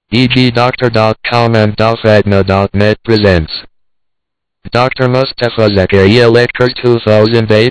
DGDoctor.com and DalfatNA.net presents Dr. Mustafa Zakaria Lecture 2008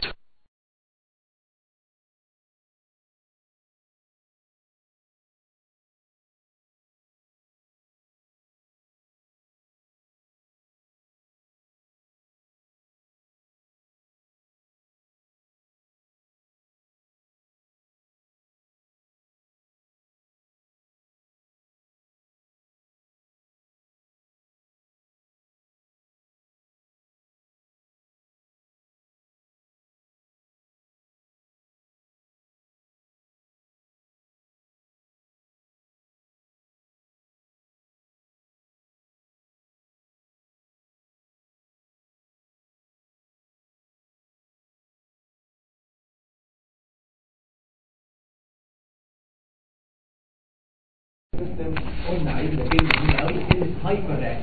سيستم قلنا عايزنا كلمه مهمه قوي كلمه هايبر رياكت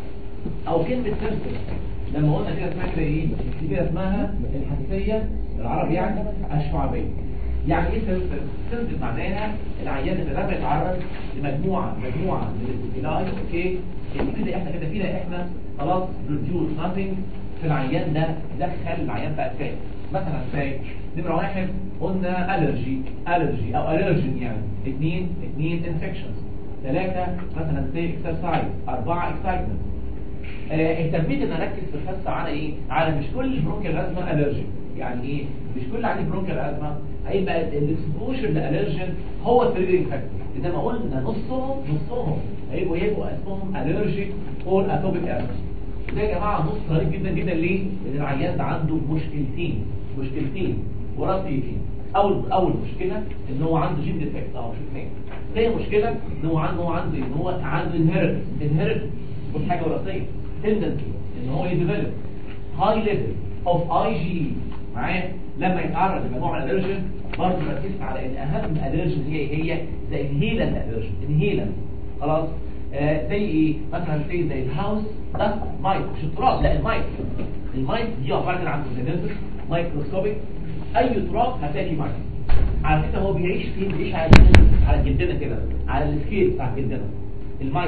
او كلمه سيستم لما قلنا كده اسمها كده ايه دي كده اسمها الحساسيه بالعربي يعني الشعبيه يعني ايه سيستم سيستم معناها العيان اللي ده بيتعرض لمجموعه مجموعه من الاستيلاي اوكي اللي كده احنا كده فينا احنا خلاص بروديوس ناثينج في العيان ده دخل العيان في اتاك مثلا ازاي نمره واحد قلنا الرجي الرجي او الرجين يعني اثنين اثنين انفكشنز ثلاثة مثلا زي اكسرسايز أربعة اكسايتمنت آه اهتميت ان اركز في الحصة على ايه على مش كل برونكيال ازمة الرجي يعني ايه مش كل عندي برونكيال ازمة هيبقى الاكسبوجر لالرجين هو التريجرنج فاكتور زي ما قلنا نصهم نصهم هيبقوا يبقوا اسمهم الرجيك اور اتوبيك ازمة ده يا جماعة نص غريب جدا جدا ليه؟ لان العيان ده عنده مشكلتين مشكلتين وراسيتين اول اول مشكله ان هو عنده جين ديفكت اه مش اثنين ثاني مشكله ان هو عنده هو عنده ان هو عنده انهيرت انهيرت كل حاجه وراثيه تندنسي ان هو يديفلوب هاي ليفل اوف اي جي معايا لما يتعرض لمجموعه من الالرجين برضه ركزت على ان اهم الالرجين هي هي ذا انهيلن الالرجين انهيلن خلاص آه زي ايه مثلا زي زي الهاوس ده مايك مش التراب لا المايك المايك دي عباره عن اورجانيزم مايكروسكوبيك اي تراب هتلاقي فيه مايك على فكره هو بيعيش فين بيعيش على على جلدنا كده على السكيل بتاع جلدنا المايك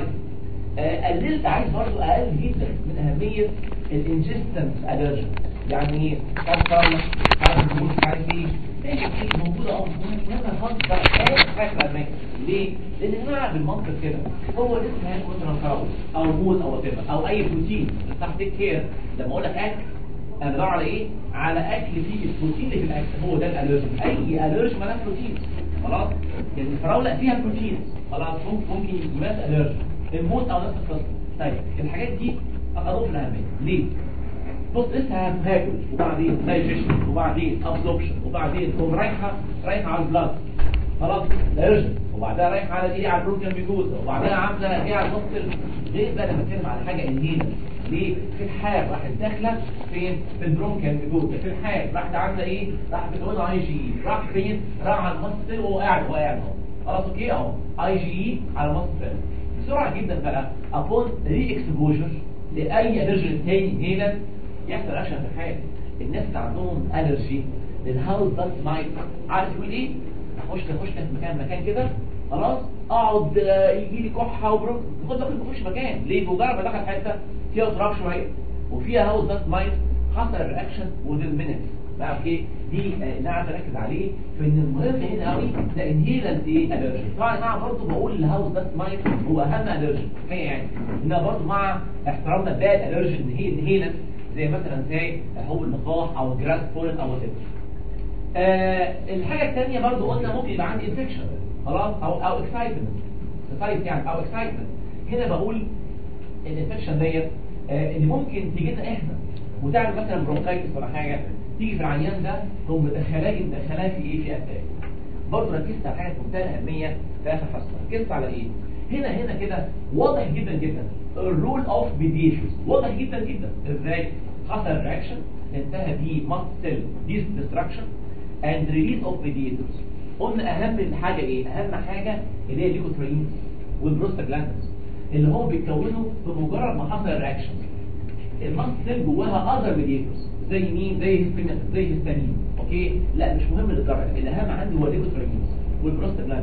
آه قللت عايز برضه اقل جدا من اهميه الانجستنس الرجن يعني ايه كفر عارف تقول عارف ايه ماشي دي موجوده اه ممكن خالص بقى اي حاجه في الاماكن ليه؟ لان يا جماعه بالمنطق كده هو الاسم هيكون مثلا كراوس او موز او كده او اي بروتين بتاع تيك كير لما اقول لك اكل انا بدور على ايه على اكل فيه البروتين اللي في الاكل هو ده الالرجين اي الرجين مالها بروتين خلاص يعني الفراوله فيها بروتين خلاص ممكن ممكن يمات الرجين الموت او نفس القصه طيب الحاجات دي اقرب الاهميه ليه بص لسه هاكل وبعدين دايجيشن وبعدين ابسوربشن وبعدين تقوم رايحه رايحه على البلاد خلاص الرجين وبعدها رايحه على ايه على البروكن بيجوزا وبعدها عامله ايه على النص ليه بقى لما بتكلم على حاجه انهينا ليه في الحال راحت داخله فين في البرونكال بيجوزا في الحال راحت عامله ايه راحت بتقول اي جي راح فين راح على المصل وهو قاعد وهو قاعد اهو خلاص اوكي اهو اي جي على المصل بسرعه جدا بقى ابون ري اكسبوجر لاي الرجين تاني هنا يحصل اكشن في الحال الناس اللي عندهم الرجي للهاوس داست مايت عارف يقول ايه اخش اخش في مكان مكان كده خلاص اقعد يجي لي كحه وبرد خد بالك بخش مكان ليه بمجرد ما دخل حته فيها تراب شويه وفيها هاوس داست مايت حصل الرياكشن وذين مينتس بقى ايه دي اللي عايز اركز عليه في ان المهم هنا قوي ده انهيلنت ايه الرجي طبعا يا جماعه برضه بقول الهاوس داست مايت هو اهم الرجي هي يعني هنا برضه مع احترامنا باد الرجي ان هي انهيلنت زي مثلا زي حبوب اللقاح او الجراس بولن او وات آه الحاجه الثانيه برضه قلنا ممكن يبقى عندي انفكشن خلاص او او اكسايتمنت اكسايت يعني او اكسايتمنت هنا بقول الانفكشن ديت آه اللي ممكن تيجي لنا احنا وتعمل مثلا برونكايتس ولا حاجه تيجي في العيان ده تقوم مدخلاه مدخلاه في ايه في اتاك برضه ركزت على حاجه منتهى الاهميه في اخر حصه ركزت على ايه هنا هنا كده واضح جدا جدا الرول اوف ميديشنز واضح جدا جدا ازاي حصل الرياكشن انتهى ب ماست سيل ديس ديستراكشن اند ريليز اوف ميديتورز قلنا اهم حاجه ايه اهم حاجه اللي هي الليكوترينز والبروستاجلاندز اللي هم بيتكونوا بمجرد ما حصل الرياكشن الماست سيل جواها اذر ميديتورز زي مين زي هيستامين زي هيستامين اوكي لا مش مهم للدرجه الاهم عندي هو الليكوترينز والبروستاجلاندز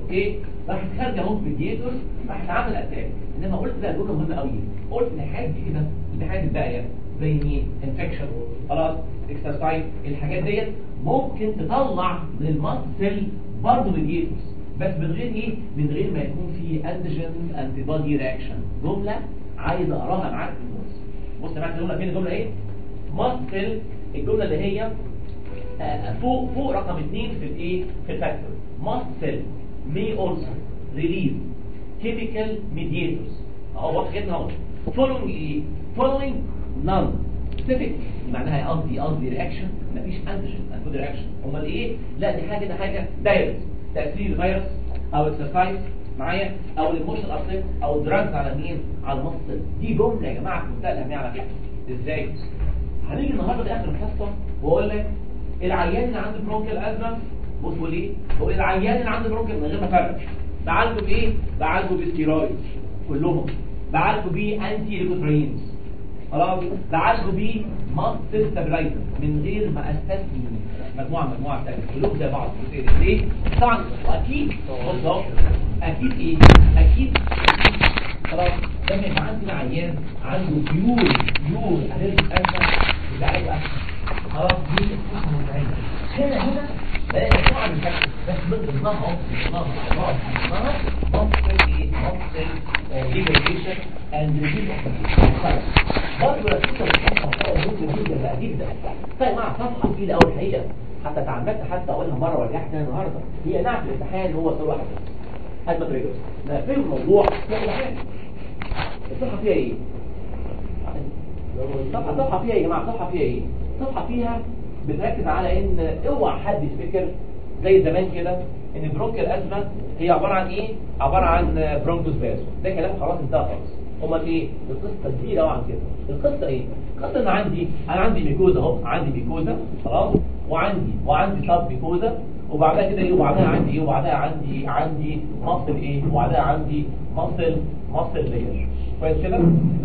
اوكي راح تخرج اهو ميديتور راح تعمل اتاك انما قلت بقى جمله مهمه قوي قلت ان الحاجات دي كده الحاجات الباقيه زي مين انفكشن خلاص اكسرسايز الحاجات ديت ممكن تطلع من المصل برضه ميديتورز بس من غير ايه من غير ما يكون في انتيجين انتي بودي رياكشن جمله عايز اقراها معاك في النص بص معاك الجمله فين الجمله ايه مصل الجمله اللي هي آه، فوق فوق رقم اثنين في الايه في الفاكتور muscle may also release chemical mediators اهو واضح جدا اهو following ايه following none specific معناها قصدي قصدي رياكشن مفيش انتيجين انتي رياكشن امال ايه لا دي حاجه ده حاجه دايركت تاثير الفيروس او اكسرسايز معايا او الايموشنال افكت او دراجز على مين على المصل دي جمله يا جماعه في منتهى الاهميه على فكره ازاي هنيجي النهارده لاخر الحصه واقول لك العيان اللي عنده برونكيال ازمه بصوا ليه هو العيان اللي عنده برونكيال من غير ما افرق بعالجه بايه بعالجه بالستيرويد كلهم بعالجه بيه انتي ليكوترينز خلاص بعالجه بيه ماستر ستابلايزر من غير ما استثني مجموعه مجموعه ثانيه كلهم زي بعض ليه طبعا واكيد بص اهو اكيد ايه اكيد خلاص لما يبقى عندنا عيان عنده بيور بيور الرجي ازمه يبقى ايوه خلاص دي اسمها مزعجه هنا هنا بقى طبعا الفكر بس من ضمنها اهو ضمنها خلاص ضمنها مصل ايه مصل ليبريشن اند ريليز طيب برضه لو كنت بتفكر ممكن جدا بقى جدا طيب مع صفحه تقيله قوي الحقيقه حتى تعمدت حتى اقولها مره ورجعت تاني النهارده هي نعت الامتحان هو سؤال واحد ازمه ريجرز نقفل الموضوع نعمل حاجه الصفحه فيها ايه صفحه صفحه فيها ايه يا جماعه صفحه فيها ايه صفحه فيها بتركز على ان اوعى حد يفتكر زي زمان كده ان برونكيال ازمه هي عباره عن ايه عباره عن برونكوس باسو ده كلام خلاص انتهى خالص امال ايه القصه كبيره قوي عن كده القصه ايه القصه ان عندي انا عندي ميكوزا اهو عندي ميكوزا خلاص وعندي وعندي سب ميكوزا وبعدها كده ايه وبعدها عندي ايه وبعدها عندي عندي مصل ايه وبعدها عندي مصل مصل لير كويس كده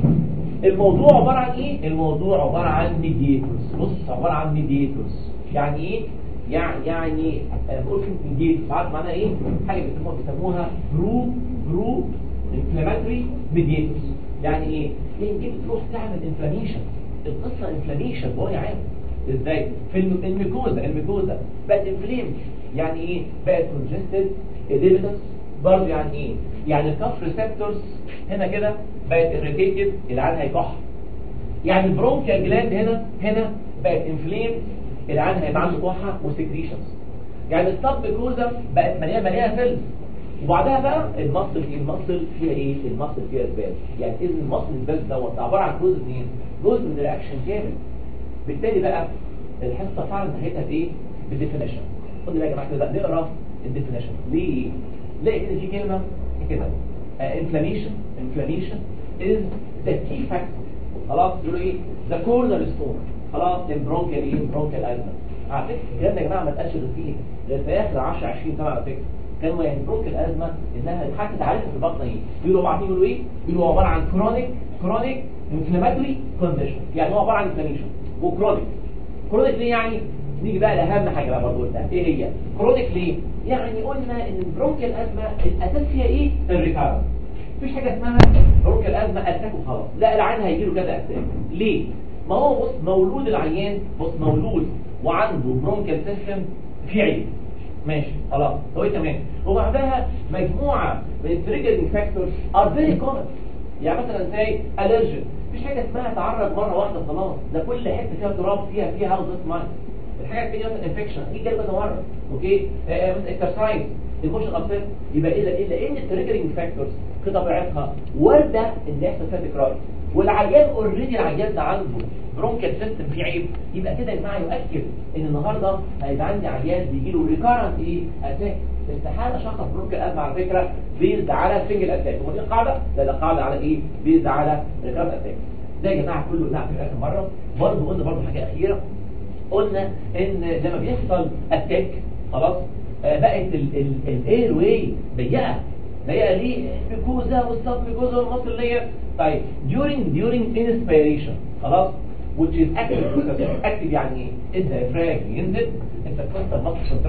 الموضوع عبارة عن ايه الموضوع عبارة عن ميديتورز بص عبارة عن ميديتورز يعني ايه يعني يعني أنا بقول كلمة ميديتورز عارف معناها ايه حاجة بيسموها بيسموها برو برو انفلاماتوري ميديتورز يعني ايه يعني دي بتروح تعمل انفلاميشن القصة انفلاميشن بقول يا عم ازاي في الم- الميكوزا الميكوزا بقت انفليم يعني ايه بقت كونجستد اديبتس برضه يعني ايه يعني الكف ريسبتورز هنا كده بقت irritated العيان هيكح يعني البرونكيال جلاند هنا هنا بقت انفليم العيان هيبقى عنده كحه وسكريشنز يعني السب كوزا بقت مليانه مليانه فيلم وبعدها بقى المصل ايه المصل فيها ايه المصل فيها اسباز يعني اذا المصل الاسباز دوت عباره عن جزء منين جزء من الرياكشن كامل بالتالي بقى الحصه فعلا نهايتها بايه بالديفينيشن خد بالك يا جماعه كده نقرا الديفينيشن ليه ليه كده في كلمه كده inflammation inflammation is the key factor خلاص يقولوا ايه the cornerstone خلاص البرونكيال ايه البرونكيال ازمه على فكره الكلام ده يا جماعه ما اتقالش غير فيه غير في اخر 10 20 سنه على فكره كانوا يعني برونكيال ازمه انها حتى تعرفها في البطن ايه يقولوا بعضين يقولوا ايه يقولوا عباره عن كرونيك كرونيك انفلاماتوري كونديشن يعني هو عباره عن انفلاميشن وكرونيك كرونيك ليه يعني نيجي بقى لاهم حاجه بقى برضه قلتها ايه هي كرونيك ليه يعني قلنا ان البرونكيال ازمه الاساس فيها ايه الريكارنس مفيش حاجه اسمها برونكيال ازمه اتاك وخلاص لا العيان هيجي له كذا اتاك ليه ما هو بص مولود العيان بص مولود وعنده برونكيال سيستم في عيب ماشي خلاص هو إيه تمام وبعدها مجموعه من التريجرنج فاكتورز ار فيري كومن يعني مثلا زي الرجن مفيش حاجه اسمها تعرض مره واحده خلاص ده كل حته فيها تراب فيها فيها هاوس ماين الحاجه الثانيه مثلا انفكشن دي جايه كذا مره اوكي آه، مثلا اكسرسايز ايموشن ابسيت يبقى ايه ده ايه ده ان التريجرنج فاكتورز في طبيعتها وارده ان يحصل فيها تكرار والعيان اوريدي العيان ده عنده برونكيال سيستم فيه عيب يبقى كده يا جماعه يؤكد ان النهارده هيبقى عندي عيان بيجي له ريكارنت ايه اتاك استحاله اشخص برونكيال ازمه على فكره بيزد على سنجل اتاك هو دي قاعده لا ده قاعده على ايه بيزد على ريكارنت اتاك ده يا جماعه كله قلناها في اخر مره برضه قلنا برضه حاجه اخيره قلنا ان لما بيحصل اتاك خلاص آه، بقت الاير واي ضيقه ضيقه ليه ميكوزا والسب ميكوزا والمصل لير طيب during during inspiration خلاص which is active active يعني ايه الديافراجم ينزل انت بتكسر مصل كونتراكت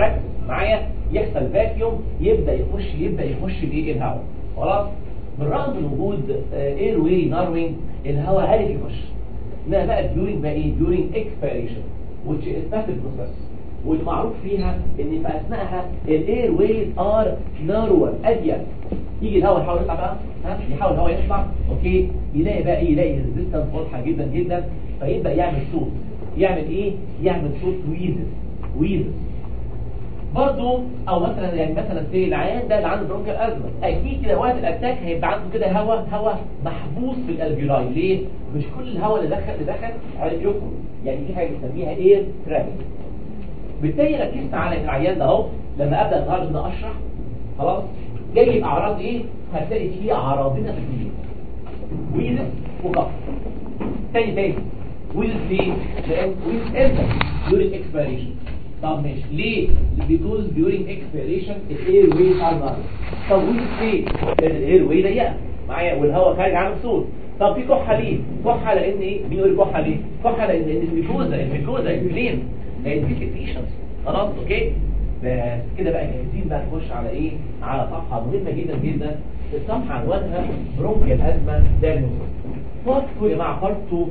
معايا يحصل فاكيوم يبدا يخش يبدا يخش بايه الهواء خلاص بالرغم من وجود اير واي ناروينج الهواء عارف يخش انما بقى during بقى ايه during expiration which is passive process والمعروف فيها ان في اثناءها الاير ويز ار نارور اضيق يجي الهواء يحاول يطلع بقى ها يحاول الهواء يطلع اوكي يلاقي بقى ايه يلاقي ريزيستنس واضحه جدا جدا فيبدا يعمل صوت يعمل ايه يعمل صوت ويزز ويزز برضه او مثلا يعني مثلا في العيان ده اللي عنده برونكال ازمه اكيد كده وقت الاتاك هيبقى عنده كده هواء هواء محبوس في الالفيولاي ليه مش كل الهواء اللي دخل اللي دخل عارف يخرج يعني في حاجه بنسميها اير ترافيك بالتالي ركزت على العيان ده اهو لما ابدا النهارده ان اشرح خلاص جاي باعراض ايه هتلاقي فيه اعراضنا كتير ويزس وكف تاني تاني ويزس ليه؟ لان ويزس امتى؟ during expiration طب ماشي ليه؟ because during expiration الاير واي ار نار طب ويزس ليه؟ لان الاير واي ضيقه معايا والهواء خارج عامل صوت طب في كحه ليه؟ كحه لان ايه؟ مين يقول كحه ليه؟ كحه لان لان الميكوزا الميكوزا الفلين لان في سكريشنز خلاص اوكي بس كده بقى جاهزين بقى نخش على ايه على صفحه مهمه جدا جدا الصفحه عنوانها برونكيال ازمه دايجنوستس بارت 2 يا جماعه بارت 2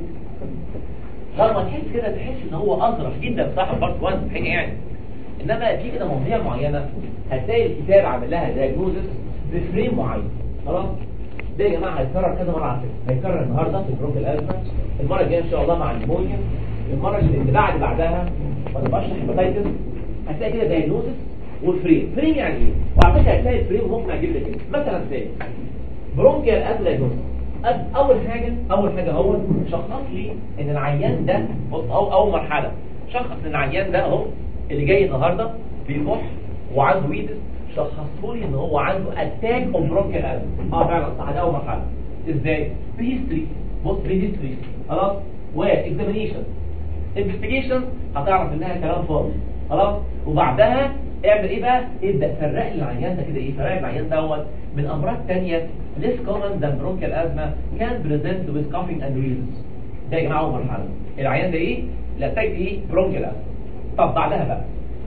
لما تحس كده تحس ان هو اظرف جدا صح بارت 1 حاجه يعني انما في كده مواضيع معينه هتلاقي الكتاب عامل لها دايجنوستس بفريم معين خلاص ده يا جماعه هيتكرر كذا مره على فكره هيتكرر النهارده في برونكيال ازمه المره الجايه ان شاء الله مع النمونيا المره اللي بعد بعدها وانا بشرح هيباتيتس هتلاقي كده دايجنوستس والفريم فريم يعني ايه وعلى فكره هتلاقي الفريم ممكن اجيب لك ايه مثلا زي برونكيال ازمه دايجنوستس اول حاجه اول حاجه هو شخص لي ان العيان ده بص اول اول مرحله شخص ان العيان ده اهو اللي جاي النهارده بيكح وعنده ويدس شخصوا لي ان هو عنده اتاك اوف برونكيال ازمه اه فعلا صح ده اول مرحله ازاي في هيستوري بص في هيستوري خلاص واكزامينيشن انفستيجيشن هتعرف انها كلام فاضي خلاص وبعدها اعمل ايه بقى ابدا فرق لي العيان ده كده ايه فرق العيان دوت من امراض ثانيه less common than bronchial asthma can present with coughing and wheezes ده يا جماعه اول مرحله العيان ده ايه الاتاك دي ايه برونكيال asthma طب بعدها بقى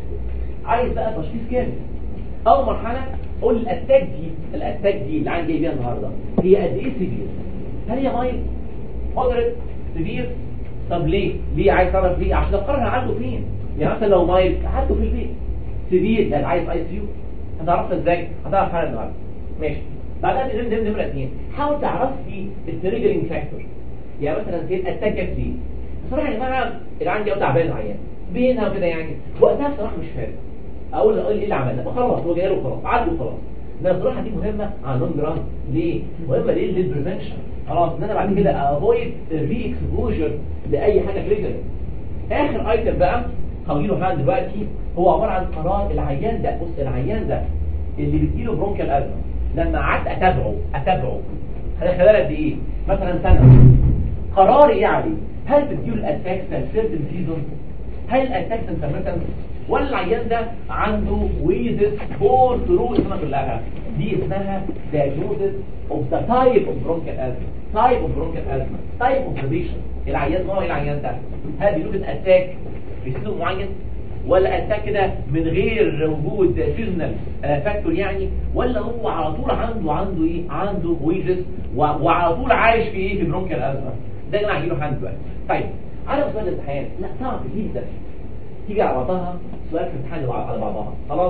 عايز بقى تشخيص كامل اول مرحله قول الاتاك دي الاتاك دي اللي عندي جاي بيها النهارده هي قد ايه سيفير هل هي مايل مودريت سيفير طب ليه ليه عايز تعرف ليه عشان اقرر عنده فين يعني مثلا لو مايل عنده في البيت سيفير يعني عايز اي سي يو هتعرفها ازاي هتعرف حاجه النهارده ماشي بعدها نمرة نمرة نمرة اثنين حاول تعرف لي التريجرنج فاكتور يعني مثلا زي الاتاك جت ليه بصراحه يا جماعه اللي عندي او تعبان العيان بينها وكده يعني وقتها بصراحه مش فارق اقول اقول ايه اللي عملنا خلاص هو جاي له خلاص عدوا خلاص ده بصراحه دي مهمه على اللونج ران ليه مهمه ليه للبريفنشن خلاص ان انا بعد كده افويد ري اكسبوجر لاي حاجه تريجر اخر ايتم بقى هقول له حالا دلوقتي هو عباره عن قرار العيان ده بص العيان ده اللي بتجيله برونكيال ازمه لما قعدت اتابعه اتابعه خلال قد ايه مثلا سنه قراري ايه عليه هل بتجيله الاتاكس سيرتن سيزون هل الاتاكس انترميتنت ولا العيان ده عنده ويزس فور ثرو اسمها كلها دي اسمها diagnosis of the type of bronchial asthma type of bronchial asthma type of condition العيان نوع ايه العيان ده هل بيوجد اتاك في سيزون معين ولا اتاك كده من غير وجود سيزونال فاكتور يعني ولا هو على طول عنده عنده ايه عنده ويزس وعلى طول عايش في ايه في برونكيال ازمه ده اللي انا هجيله حل دلوقتي طيب على سؤال الامتحان لا صعب جدا تيجي على بعضها سؤال في الامتحان على بعضها خلاص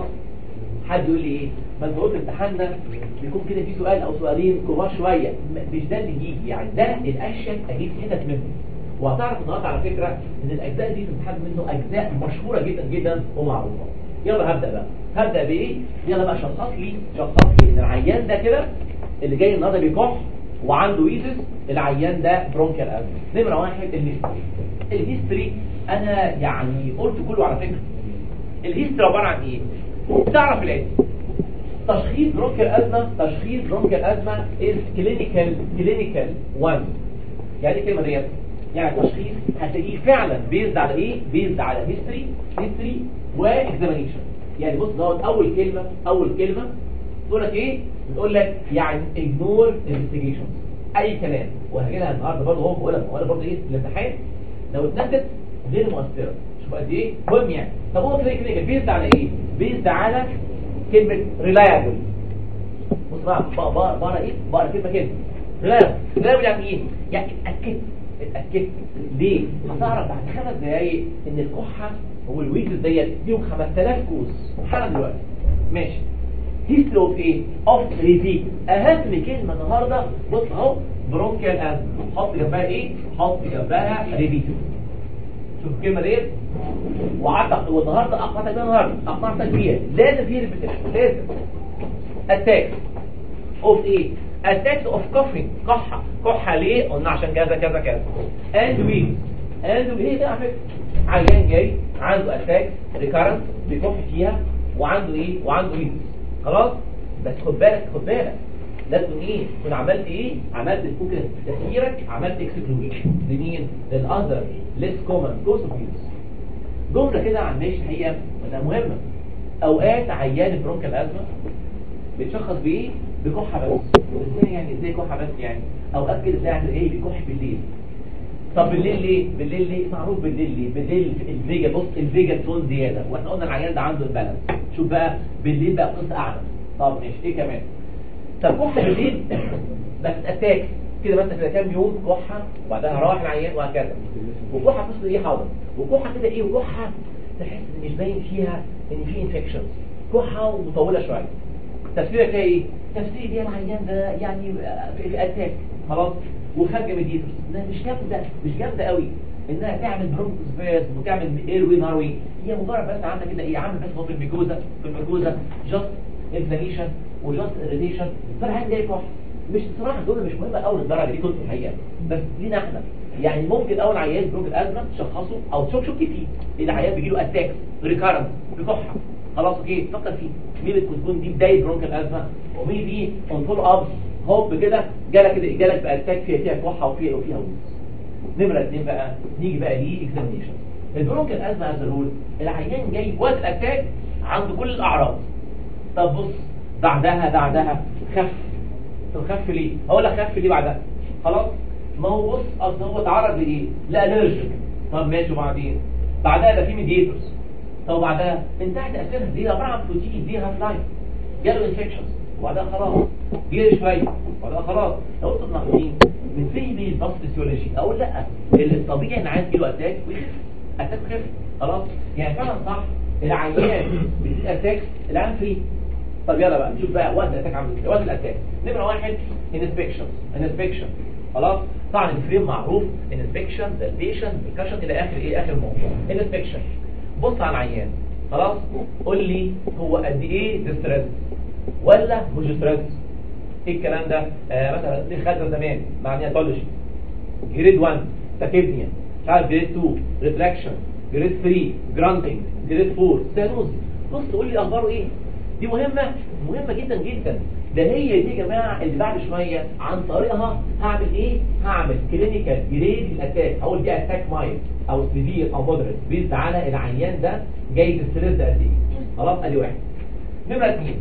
حد يقول لي ايه ما انت قلت امتحاننا بيكون كده في سؤال او سؤالين كبار شويه مش ده اللي يجي يعني ده الاشيك اجيب حتت منه وهتعرف النهارده على فكره ان الاجزاء دي في الامتحان منه اجزاء مشهوره جدا جدا ومعروفه يلا هبدا بقى هبدا بايه يلا بقى شخص لي شخص لي ان العيان ده كده اللي جاي النهارده بيكح وعنده ويزس العيان ده برونكيال ازمه نمره واحد الهيستوري الهيستوري انا يعني قلت كله على فكره الهيستوري عباره عن ايه تعرف الاتي تشخيص برونكيال ازمه تشخيص برونكيال ازمه از كلينيكال كلينيكال 1 يعني ايه الكلمه ديت يعني تشخيص هتلاقيه فعلا بيزد على ايه بيزد على هيستوري هيستوري واكزامينيشن يعني بص دوت اول كلمه اول كلمه بتقول لك ايه بتقول لك يعني اجنور انفستيجيشن اي كلام وهجي لها النهارده برضه هو بقول لك بقول برضه ايه الامتحان لو اتنست غير مؤثره شوف قد ايه مهم يعني طب هو كده كلينيكال بيزد على ايه بيزد على كلمه ريلايبل بص بقى بقى- بقى- بقرا ايه بقرا كلمه كده ريلايبل ريلايبل يعني ايه يعني اتاكدت اتاكدت ليه هتعرف بعد خمس دقايق ان الكحه والويكس ديت فيهم 5000 كوز حالا دلوقتي ماشي هيستري اوف ايه اوف ريبيت اهم كلمه النهارده بص اهو برونكيال ازمه حط جنبها ايه حط جنبها ريبيت شوف الكلمه ديت وعدت والنهارده اقنعتك بيها النهارده اقنعتك بيها لازم في ريبيتيشن لازم اتاك اوف ايه اتاك اوف كوفينج كحه كحه ليه قلنا عشان كذا كذا كذا اند ويك اند ايه ده على فكره عيان جاي عنده اتاك ريكارنت بيكح فيها وعنده ايه وعنده ويك خلاص بس خد بالك خد بالك لازم ايه تكون عملت ايه عملت ممكن تفكيرك عملت اكسكلوجن لمين للاذر ليس كومن كوز اوف يوز جمله كده عن ماشي الحقيقه ده مهمه اوقات عيان البرونكال ازمه بيتشخص بايه بكحه بس ازاي يعني ازاي كحه بس يعني اوقات كده تلاقي ايه بيكح بالليل طب بالليل ليه بالليل ليه معروف بالليل ليه بالليل الفيجا بص الفيجا تون زياده واحنا قلنا العيان ده عنده البالانس شوف بقى بالليل بقى قصه اعلى طب ماشي ايه كمان طب كحه بالليل بس اتاك كده مثلا كده كام يوم كحه وبعدها راح العيان وهكذا وكحه قصه ايه حاضر وكحه كده ايه وكحه تحس ان مش باين فيها ان في انفكشنز كحه ومطوله شويه تفسيرك هي ايه تفسير دي العيان ده يعني في في اتاك خلاص وخارجه من ديترس انها مش جامده مش جامده قوي انها تعمل برونكوسباز وتعمل اير وي ناروي هي مجرد بس عندك كده ايه عامل بس هو في الميكوزا في الميكوزا جاست انفلاميشن وجاست اريتيشن فالعيان جاي كح مش صراحه دول مش مهمه قوي للدرجه دي كنت الحقيقه بس لينا احنا يعني ممكن اول عيان بروك الازمه تشخصه او تشك شك فيه العيان بيجي له اتاك ريكارنت بكحه خلاص اوكي فكر فيه مين بتكون تكون دي بدايه برونكال ازمه ومين دي اون فول اب هوب كده جالك كده جالك باتاك فيها فيها كحه وفيها وفيها ويز نمره اثنين بقى نيجي بقى ليه اكزامينشن البرونكال ازمه از رول العيان جاي وقت الاتاك عنده كل الاعراض طب بص بعدها بعدها خف طب خف ليه اقول لك خف ليه بعدها خلاص ما هو بص اصل هو اتعرض لايه لالرجيك طب ماشي وبعدين بعدها ده في ميديتورز طب بعدها انتهى تاثيرها دي عباره عن بروتين دي هاف لايف جاله انفكشنز وبعدها خلاص جري شويه وبعدها خلاص لو انتوا ملاحظين من فهم الباث فيسيولوجي اقول لا اللي الطبيعي ان عايز يجيله اتاك ويخف اتاك خف خلاص يعني فعلا صح العيان بيجي اتاك العيان فري طب يلا بقى نشوف بقى وقت الاتاك عامل ازاي وقت الاتاك نمره واحد انسبكشن انسبكشن خلاص طبعا الفريم معروف انسبكشن دالبيشن بركشن الى اخر ايه اخر موضوع انسبكشن بص على العيان خلاص قول لي هو قد ايه ديستريس ولا مش ديستريس ايه الكلام ده آه مثلا دي خدنا زمان مع نياتولوجي جريد 1 تاكيبنيا مش عارف جريد 2 ريفلكشن جريد 3 جرانتنج جريد 4 سيانوز بص قول لي اخباره ايه دي مهمة مهمة جدا جدا ده هي دي يا جماعة اللي بعد شوية عن طريقها هعمل ايه هعمل كلينيكال جريد الاتاك اقول دي اتاك مايل او سيفير او مودريت بيزد على العيان ده جاي الستريس ده قد ايه خلاص ادي واحد نمرة اثنين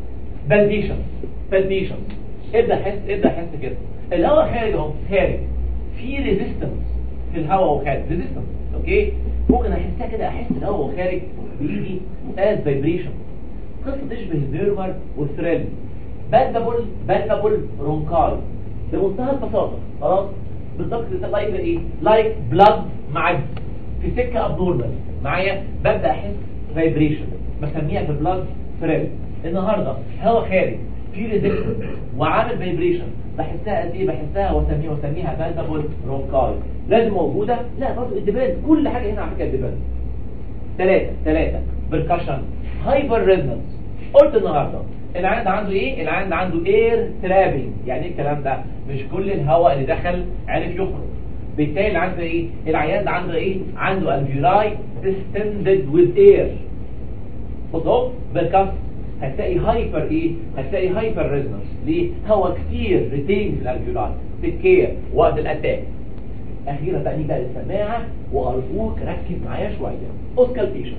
بالديشن بالديشن ابدا حس ابدا حس كده الهواء خارج اهو خارج في ريزيستنس في الهواء وهو خارج ريزيستنس اوكي ممكن احسها كده احس الهواء وهو خارج بيجي از فايبريشن قصه تشبه الميرمر والثريل بالبابل بالبابل رونكاي بمنتهى البساطه خلاص بالظبط لايك ايه لايك بلاد معدي في سكه ابنورمال معايا ببدا احس فايبريشن بسميها في البلاد ثريل النهارده هواء خارج في ريزيستنس وعامل فايبريشن بحسها قد ايه بحسها واسميها واسميها بالبابل رونكاي لازم موجوده لا برضه الدبان كل حاجه هنا على فكره الدبان ثلاثة ثلاثة بركشن هايبر ريزنس قلت النهاردة العيان ده عنده ايه العيان ده عنده اير ترابنج يعني ايه الكلام ده مش كل الهواء اللي دخل عرف يخرج بالتالي اللي عنده ايه العيان ده عنده ايه عنده الفيولاي ديستندد وذ اير بص اهو بركشن هتلاقي هايبر ايه هتلاقي هايبر ريزنس ليه هواء كتير ريتين في الالفيولاي تكير وقت الاتاك اخيرا بقى نيجي بقى للسماعه وارجوك ركز معايا شويه اوسكالتيشن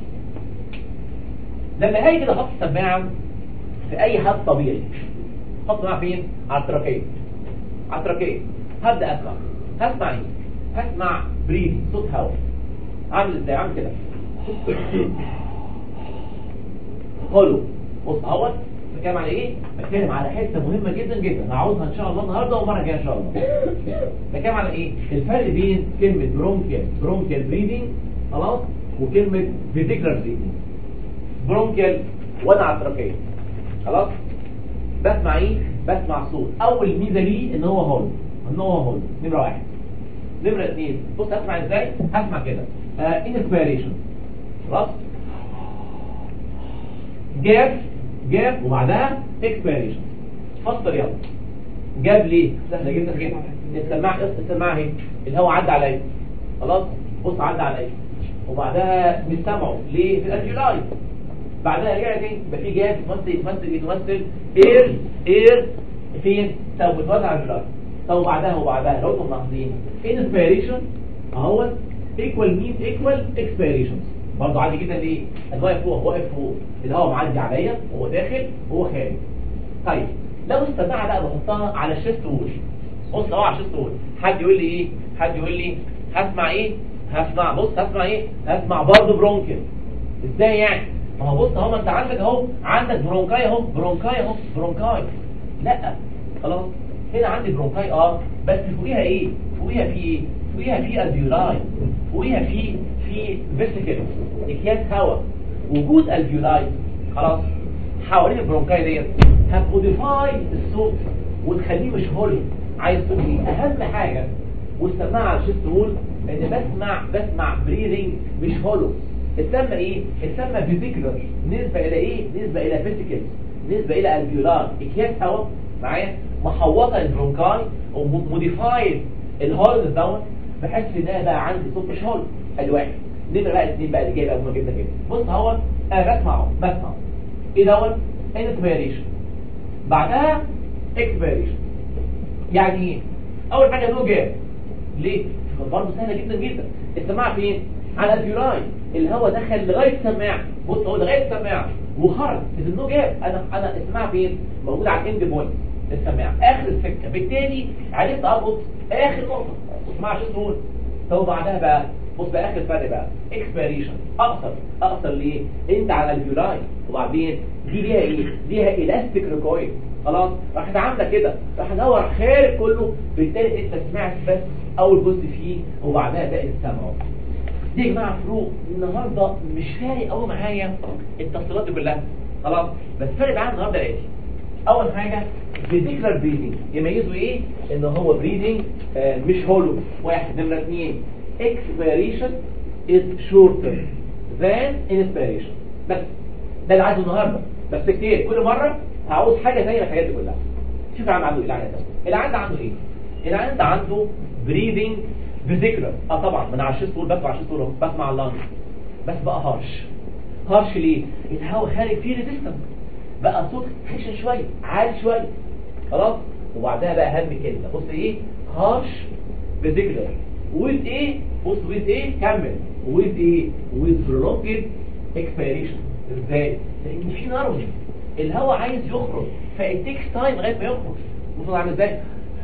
لما هاجي كده احط السماعه في اي حد طبيعي احط معاها فين على التراكيه على التراكيه هبدا اسمع هسمع ايه هسمع بريد صوت هواء عامل ازاي عامل كده هولو بص اهوت بتكلم على ايه بتكلم على حته مهمه جدا جدا هعوزها ان شاء الله النهارده والمره الجايه ان شاء الله بتكلم على ايه الفرق بين كلمه برونكيال برونكيال بريدنج خلاص وكلمه فيزيكولار بريدنج برونكيال وانا على التراكيه خلاص بسمع ايه بسمع صوت اول ميزه ليه ان هو هول ان هو هول نمره واحد نمره اثنين بص هسمع ازاي هسمع كده انسبيريشن خلاص جاب جاب وبعدها اكسبيريشن فسر يلا جاب ليه سهله جدا جدا السماعه السماعه اهي الهواء عدى عليا خلاص بص عدى عليا وبعدها مش سامعه ليه في الالفيولاي بعدها رجع تاني يبقى في جاب يتمثل يتمثل يتمثل اير اير فين طب بتوزع على البلاد طب بعدها وبعدها لو انتم ملاحظين انسبيريشن اهو ايكوال مين ايكوال اكسبيريشن برضه عادي جدا ليه انا واقف فوق واقف فوق الهواء معدي عليا وهو داخل وهو خارج طيب لو السماعه بقى بحطها على الشيست وول بص اهو على الشيست وول حد يقول لي ايه حد يقول لي هسمع ايه هسمع بص هسمع ايه هسمع برضه برونكل ازاي يعني ما هو بص اهو ما انت عندك اهو عندك برونكاي اهو برونكاي اهو برونكاي لا خلاص هنا عندي برونكاي اه بس فوقيها ايه فوقيها في ايه فوقيها في الفيولاي فوقيها في في فيسيكل اكياس هواء وجود الفيولاي خلاص حوالين البرونكاي ديت هتموديفاي الصوت وتخليه مش هول عايز تقول ايه اهم حاجه والسماعه على الشيست وول ان بسمع بسمع بريذنج مش هولو السمى ايه السمى فيزيكولر نسبة الى ايه نسبة الى فيزيكال نسبة الى الفيولار اكياس هواء معايا محوطة البرونكاي وموديفايد الهولز دوت بحيث ان انا بقى عندي صوت مش هول ادي واحد نمرة بقى الاثنين بقى اللي جاي بقى مهمة جدا جدا بص اهو انا بسمع اهو بسمع ايه دوت انسبيريشن بعدها اكسبيريشن يعني ايه اول حاجة نو جاب ليه برضه سهلة جدا جدا السماعة فين على الفيولاي الهواء دخل لغايه السماعه بص هو لغايه السماعه وخرج اذا انه جاب انا انا السماعه فين موجود على الاند بوينت السماعه اخر السكه بالتالي عرفت اربط اخر نقطه اسمع شو تقول طب بعدها بقى بص بقى اخر فرق بقى اكسبيريشن اقصر اقصر ليه انت على الفيولاي وبعدين دي ليها ايه ليها الاستيك ريكويل خلاص راح عامله كده راح الهواء خارج كله بالتالي انت سمعت بس اول جزء فيه وبعدها باقي السمع دي يا جماعه فروق النهارده مش فارق قوي معايا التفصيلات دي كلها خلاص بس فارق معايا النهارده ايه اول حاجه فيزيكولار بريدنج يميزوا ايه ان هو بريدنج آه مش هولو واحد نمره اثنين expiration is shorter than inspiration بس ده اللي عايزه النهارده بس كتير كل مره هعوز حاجه زي الحاجات دي كلها شوف عم عنده ايه العيان ده العيان ده عنده ايه العيان ده عنده بريدنج فيزيكولار اه طبعا ما انا على الشيست بسمع على الشيست بسمع اللانج بس بقى هارش هارش ليه الهواء خارج فيه ريزيستنس بقى صوت خشن شويه عالي شويه خلاص وبعدها بقى اهم كلمه بص ايه هارش فيزيكولار ويز ايه بص ويز ايه كمل ويز ايه ويز prolonged expiration ازاي لان في نارونج الهواء عايز يخرج فالتيكس تايم لغايه ما يخرج المفروض عامل ازاي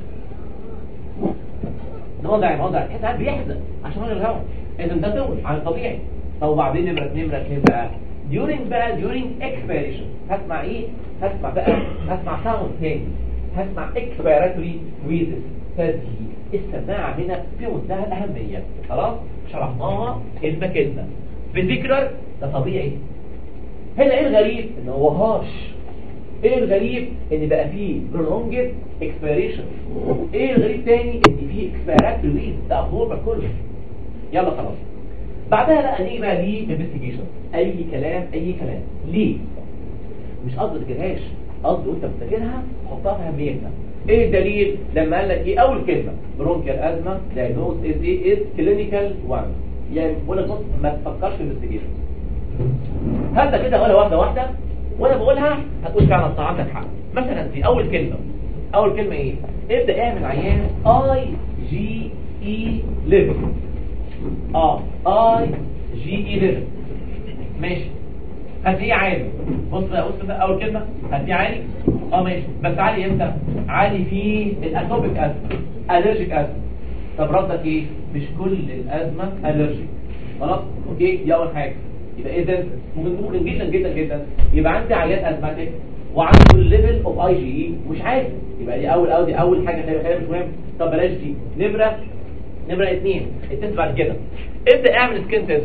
موضع موضع كده بيحزن عشان غير الهواء اذا ده طول عن الطبيعي طب وبعدين نمره نمره اثنين بقى during بقى during expiration هسمع ايه هسمع بقى هسمع ساوند تاني هسمع expiratory wheezes تزهيق السماعه هنا في منتهى الاهميه خلاص شرحناها كلمه كلمه فيزيكولار ده طبيعي هنا ايه الغريب ان هو هارش ايه الغريب ان بقى فيه prolonged expiration ايه الغريب تاني ان فيه expiratory wheezes ده ابنورمال كله يلا خلاص بعدها بقى نيجي بقى ليه انفستيجيشن اي كلام اي كلام ليه مش قصدي تذاكرهاش قصدي وانت بتذاكرها حطها في اهميتها ايه الدليل لما قال لك ايه اول كلمه برونكيال ازمه دايجنوز از ايه از كلينيكال 1 يعني بقول لك بص ما تفكرش في انفستيجيشن هبدا كده ولا واحده واحده وانا بقولها هتقول فعلا صح عندك حق مثلا في اول كلمه اول كلمه ايه ابدا اعمل عيان اي جي اي ليفل اه اي جي اي ليفل ماشي هتلاقيه عالي بص بقى بص بقى اول كلمه هتلاقيه عالي اه ماشي بس عالي امتى عالي في الاتوبيك ازمه الرجيك ازمه طب ردك ايه مش كل الازمه الرجيك خلاص اوكي دي اول حاجه يبقى اذا ممكن ممكن جدا جدا جدا يبقى عندي عيان ازماتيك وعنده الليفل اوف اي جي اي مش عارف يبقى دي اول اول دي اول حاجه خليها خليها مش مهم طب بلاش دي نمره نمره اثنين التست بعد كده ابدا اعمل سكين تيست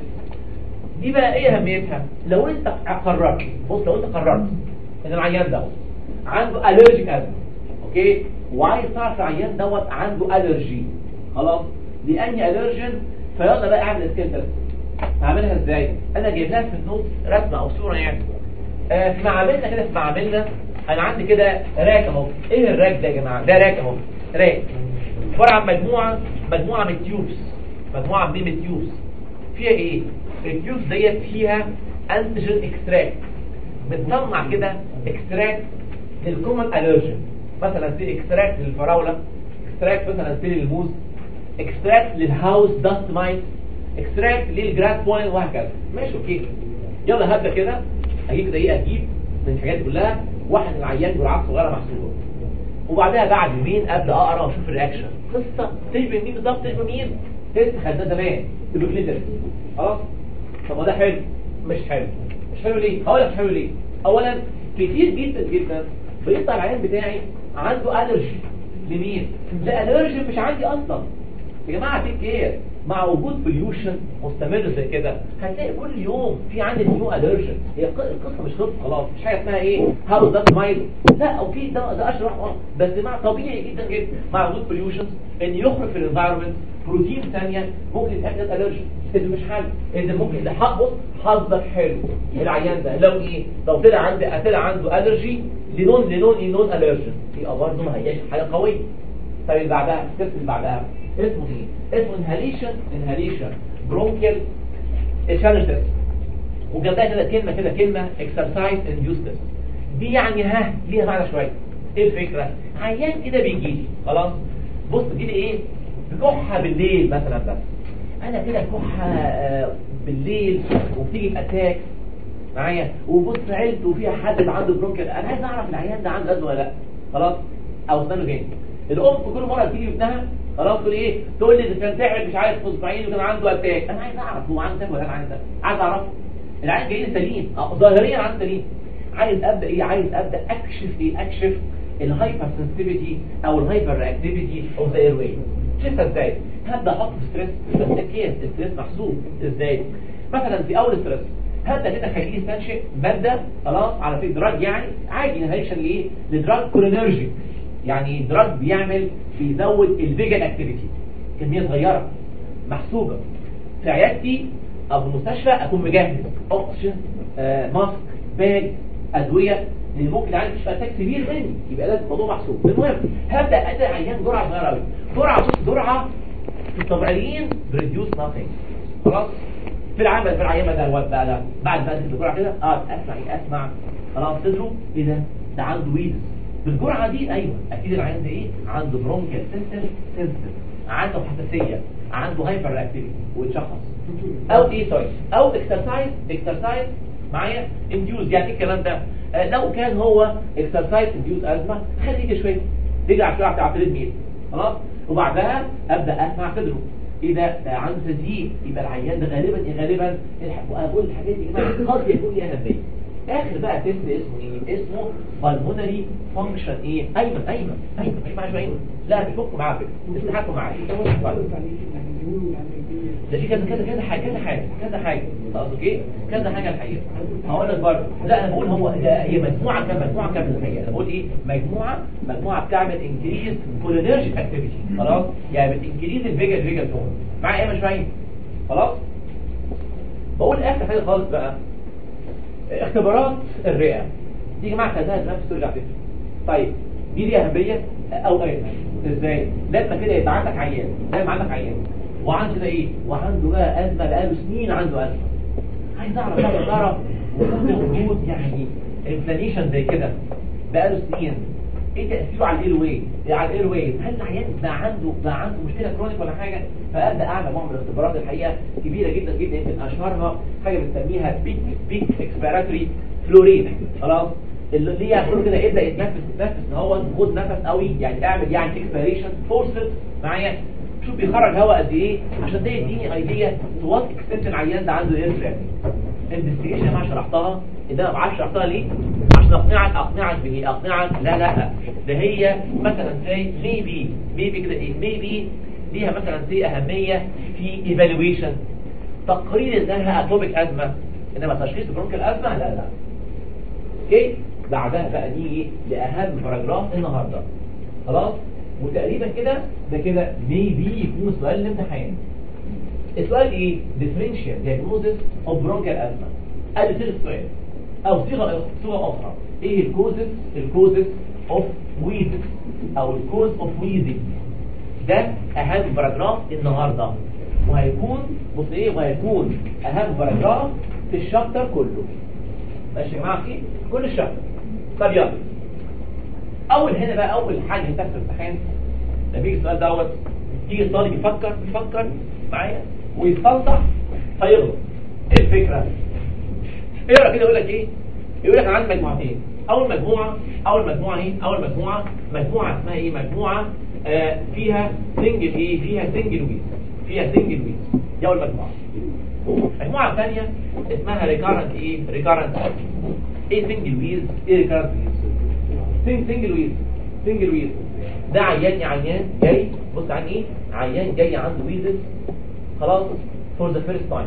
دي بقى ايه اهميتها لو انت قررت بص لو انت قررت ان العيان ده عنده الرجيك ازمه اوكي وعايز تعرف العيان دوت عنده الرجي خلاص لاني الرجن فيلا بقى اعمل سكين تيست هعملها ازاي انا جايب لها في النوت رسمه او صوره يعني آه في معاملنا كده في معاملنا انا عندي كده راك اهو ايه الراك ده يا جماعه ده راك اهو راك عباره عن مجموعه مجموعه من التيوبس مجموعه من التيوبس فيها ايه التيوبس ديت فيها انتيجين اكستراكت بتصنع كده اكستراكت للكومن الرجن مثلا في اكستراكت للفراوله اكستراكت مثلا في للموز اكستراكت للهاوس داست مايت اكستراكت للجراس بوين وهكذا ماشي اوكي يلا هبدا كده اجيب كده ايه اجيب من الحاجات دي كلها واحد العيان جرعات صغيره محسوبه وبعدها بعد يومين ابدا اقرا واشوف الرياكشن قصه تشبه مين بالظبط تشبه مين تيست خدناه زمان تبقى خلاص طب ما ده حلو مش حلو مش حلو ليه هقول لك مش حلو ليه اولا كتير جدا جدا بيطلع العيان بتاعي عنده الرجي لمين لا الرجي مش عندي اصلا يا جماعه تيك كير مع وجود بوليوشن مستمر زي كده هتلاقي كل يوم في عندي نيو الرجن هي الق- القصه مش خلصت خلاص مش حاجه اسمها ايه هاو ده مايل لا او في ده ده اشرح اه بس مع طبيعي جدا جدا مع وجود بوليوشن ان يخرج في الانفايرمنت بروتين ثانيه ممكن يتاكد الرجن اذا مش حل اذا ممكن اذا حق بص حظك حلو العيان ده لو ايه لو طلع عندي طلع عنده الرجي لنون لنون لنون الرجن يبقى برضه ما هياش حاجه قويه طيب اللي بعدها الستيب اللي بعدها اسمه ايه اسمه انهاليشن انهاليشن برونكيال تشالنج تيست وجنبها كده كلمه كده كلمه اكسرسايز انديوسنس دي يعني ها ليها معنى شويه ايه الفكره عيان كده بيجي لي خلاص بص تجي لي ايه بكحه بالليل مثلا بس انا كده كحه آه، بالليل وبتيجي باتاك معايا وبص عيلته وفيها حد عنده برونكيال انا عايز اعرف العيان ده عنده ازمه ولا لا خلاص او استنوا جاي الام في كل مره تيجي ابنها خلاص تقول ايه تقول لي ده كان تعب مش عارف في اسبوعين وكان عنده اتاك انا عايز اعرف هو عنده ولا انا عايز عايز اعرف العيان جاي لي سليم أه، ظاهريا عنده سليم عايز ابدا ايه عايز ابدا اكشف ايه اكشف الهايبر سنسيتيفيتي او الهايبر رياكتيفيتي اوف ذا اير واي شوفها ازاي هبدا احط ستريس بس اكيد الستريس محسوب ازاي مثلا في اول ستريس هبدا كده خليه يستنشق ماده خلاص على في دراج يعني عادي انهيشن لايه لدراج كولينرجي يعني دراج بيعمل بيزود الفيجن اكتيفيتي كميه صغيره محسوبه في عيادتي او في المستشفى اكون مجهز اوكسجين آه ماسك باج ادويه لان ممكن عندي مش اتاك كبير مني يبقى لازم الموضوع محسوب المهم هبدا ادي عيان جرعه صغيره قوي جرعه بص جرعه في الطبيعيين بريديوس ناثينج خلاص في العمل في العيان ده الواد بقى ده بعد ما ادي الجرعه كده اه اسمع ايه اسمع خلاص تدروا ايه ده ده عنده ويدز بالجرعه دي ايوه اكيد العيان ده ايه عنده برونكيال سيستم سيستم عنده حساسيه عنده هايبر اكتيفيتي ويتشخص او ايه سوري او اكسرسايز اكسرسايز معايا انديوز يعني ايه الكلام ده آه لو كان هو اكسرسايز انديوز ازمه خليه يجي شويه يجي على شويه على تريد ميل خلاص وبعدها ابدا اسمع صدره ايه ده ده عنده تزييق يبقى العيان ده غالبا غالبا الح- اقول الحاجات دي يا جماعه قد يكون ليها اهميه اخر بقى تيست اسمه ايه اسمه بالمونري فانكشن ايه ايمن ايمن ايمن مش معايا ايمن لا بيفكوا معاك استحقوا معايا ده في كذا كذا كذا حاجه كذا حاجه كذا حاجه خلاص اوكي كذا حاجه الحقيقه هقول لك برضه لا انا بقول هو ده هي مجموعه كام مجموعه كام الحقيقه انا بقول ايه مجموعه مجموعه بتعمل انكريز كولينرجيك اكتيفيتي خلاص يعني بتنكريز الفيجن فيجن تون معايا ايه مش معايا خلاص بقول اخر حاجه خالص بقى اختبارات الرئه دي يا جماعه خدها نفس ترجع فكره طيب دي ليها اهميه او غير ازاي لما كده يبقى عندك عيان لما عندك عيان وعنده ده ايه وعنده بقى ازمه بقاله سنين عنده ازمه عايز اعرف بقى اعرف وجود وجود يعني انفلاميشن زي كده بقاله سنين ايه تاثيره على الاير واي على الاير واي هل العيان بقى عنده بقى عنده مشكله كرونيك ولا حاجه فابدا اعمل نوع من الاختبارات الحقيقه كبيره جدا جدا يمكن اشهرها حاجه بنسميها بيك بيك اكسبيراتوري فلوريد خلاص اللي هي كله كده يبدا يتنفس يتنفس ان هو خد نفس قوي يعني اعمل يعني اكسبيريشن فورسز معايا شوف بيخرج هواء قد ايه عشان ده يديني ايديا تو وات اكستنت العيان ده عنده اير انفستيجيشن ما شرحتها ده ما بعرفش شرحتها ليه عشان اقنعك اقنعك بايه اقنعك لا لا ده هي مثلا زي ميبي ميبي كده ايه ميبي ليها مثلا زي اهميه في ايفالويشن تقرير انها اتوبيك ازمه انما تشخيص برونكال ازمه لا لا اوكي بعدها بقى نيجي لاهم باراجراف النهارده خلاص وتقريبا كده ده كده ميبي يكون سؤال الامتحان السؤال ايه differential diagnosis of bronchial asthma ادي صيغه السؤال او صيغه صيغه اخرى ايه الكوزز الكوزز اوف ويزز او الكوز اوف ويزز ده اهم باراجراف النهارده وهيكون بص ايه وهيكون اهم باراجراف في الشابتر كله ماشي يا جماعه في كل الشابتر طب يلا اول هنا بقى اول حاجه هتحصل في الامتحان لما بيجي السؤال دوت يجي الطالب يفكر يفكر معايا ويستنصح فيغلط ايه الفكره اقرا كده يقول لك ايه يقول لك انا عندي مجموعتين اول مجموعه اول مجموعه ايه اول مجموعه مجموعه اسمها ايه مجموعه آه فيها سنجل ايه فيها سنجل ويز فيها سنجل ويز دي اول مجموعه المجموعه الثانيه اسمها ريكارنت ايه ريكارنت ايه سنجل ويز ايه ريكارنت ويز سنجل ويز سنجل ويز ده عيان عيان جاي بص عن ايه عيان جاي عنده ويزز خلاص فور ذا فيرست تايم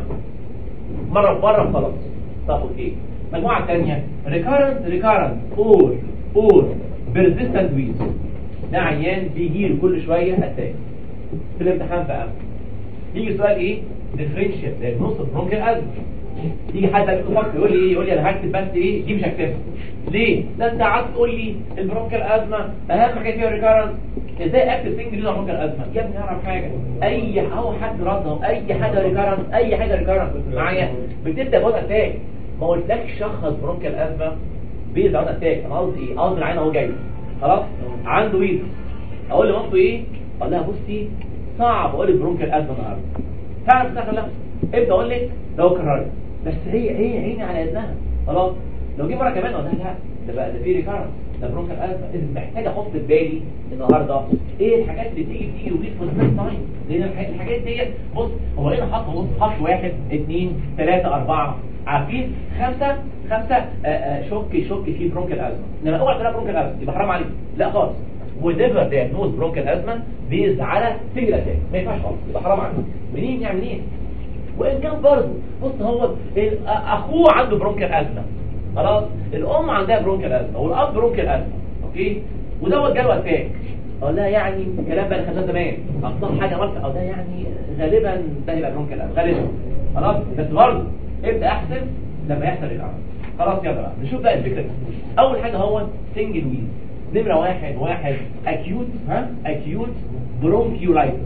مره مره خلاص طب اوكي المجموعه الثانيه ريكارنت ريكارنت اور اور بيرزيستنت ويز ده عيان بيجي له كل شويه اتاك في الامتحان بقى يجي سؤال ايه ديفرنشال دايجنوز برونكيال ازمه يجي حد يفكر يقول لي ايه يقول لي انا هكتب بس ايه دي مش هكتبها ليه ده انت قعدت تقول لي البرونكيال ازمه اهم حاجه فيها ريكارنت ازاي اكتب سنجل يوز برونكيال ازمه يا ابني اعرف حاجه اي هو حد رضهم اي حاجه ريكارنت اي حاجه ريكارنت معايا بتبدا بوت اتاك ما قلتلكش شخص برونكيال ازمه بيز اون اتاك انا قصدي ايه قصدي العين اهو جاي خلاص عنده ويز اقول لمامته ايه اقول لها بصي صعب اقول لك برونكيال ازمه النهارده فعلا بتاخد لا ابدا اقول لك لو كررت بس هي هي عيني على اذنها خلاص لو جه مره كمان اقول لها لا ده بقى ده في ريكارنت ده برونكيال ازمه اذا محتاج احط في بالي النهارده ايه الحاجات اللي بتيجي بتيجي وبتيجي في الفيرست تايم لان الح- الحاجات ديت بص هو هنا حط بص حط واحد اثنين ثلاثه اربعه عارفين خمسه خمسه آه، آه، شك شك في برونكيال ازمه انما اوعى تلاقي برونكيال ازمه يبقى حرام عليك لا خالص ونيفر دايجنوز برونكيال ازمه بيز على سنجل اتاك ما ينفعش خالص يبقى حرام عليك منين يعني منين وان كان برضه بص هو ال- اخوه عنده برونكيال ازمه خلاص الام عندها برونكيال ازمه والاب برونكيال ازمه اوكي ودوت جاله اتاك اقول لها يعني الكلام بقى اللي خدناه زمان ابسط حاجه مثلا اقول لها يعني غالبا ده هيبقى برونكيال ازمه غالبا خلاص بس برضه ابدا احسب لما يحصل الامر خلاص يلا بقى نشوف بقى الفكره دي. اول حاجه هو سنجل ويز نمره واحد واحد اكيوت ها اكيوت برونكيولايتس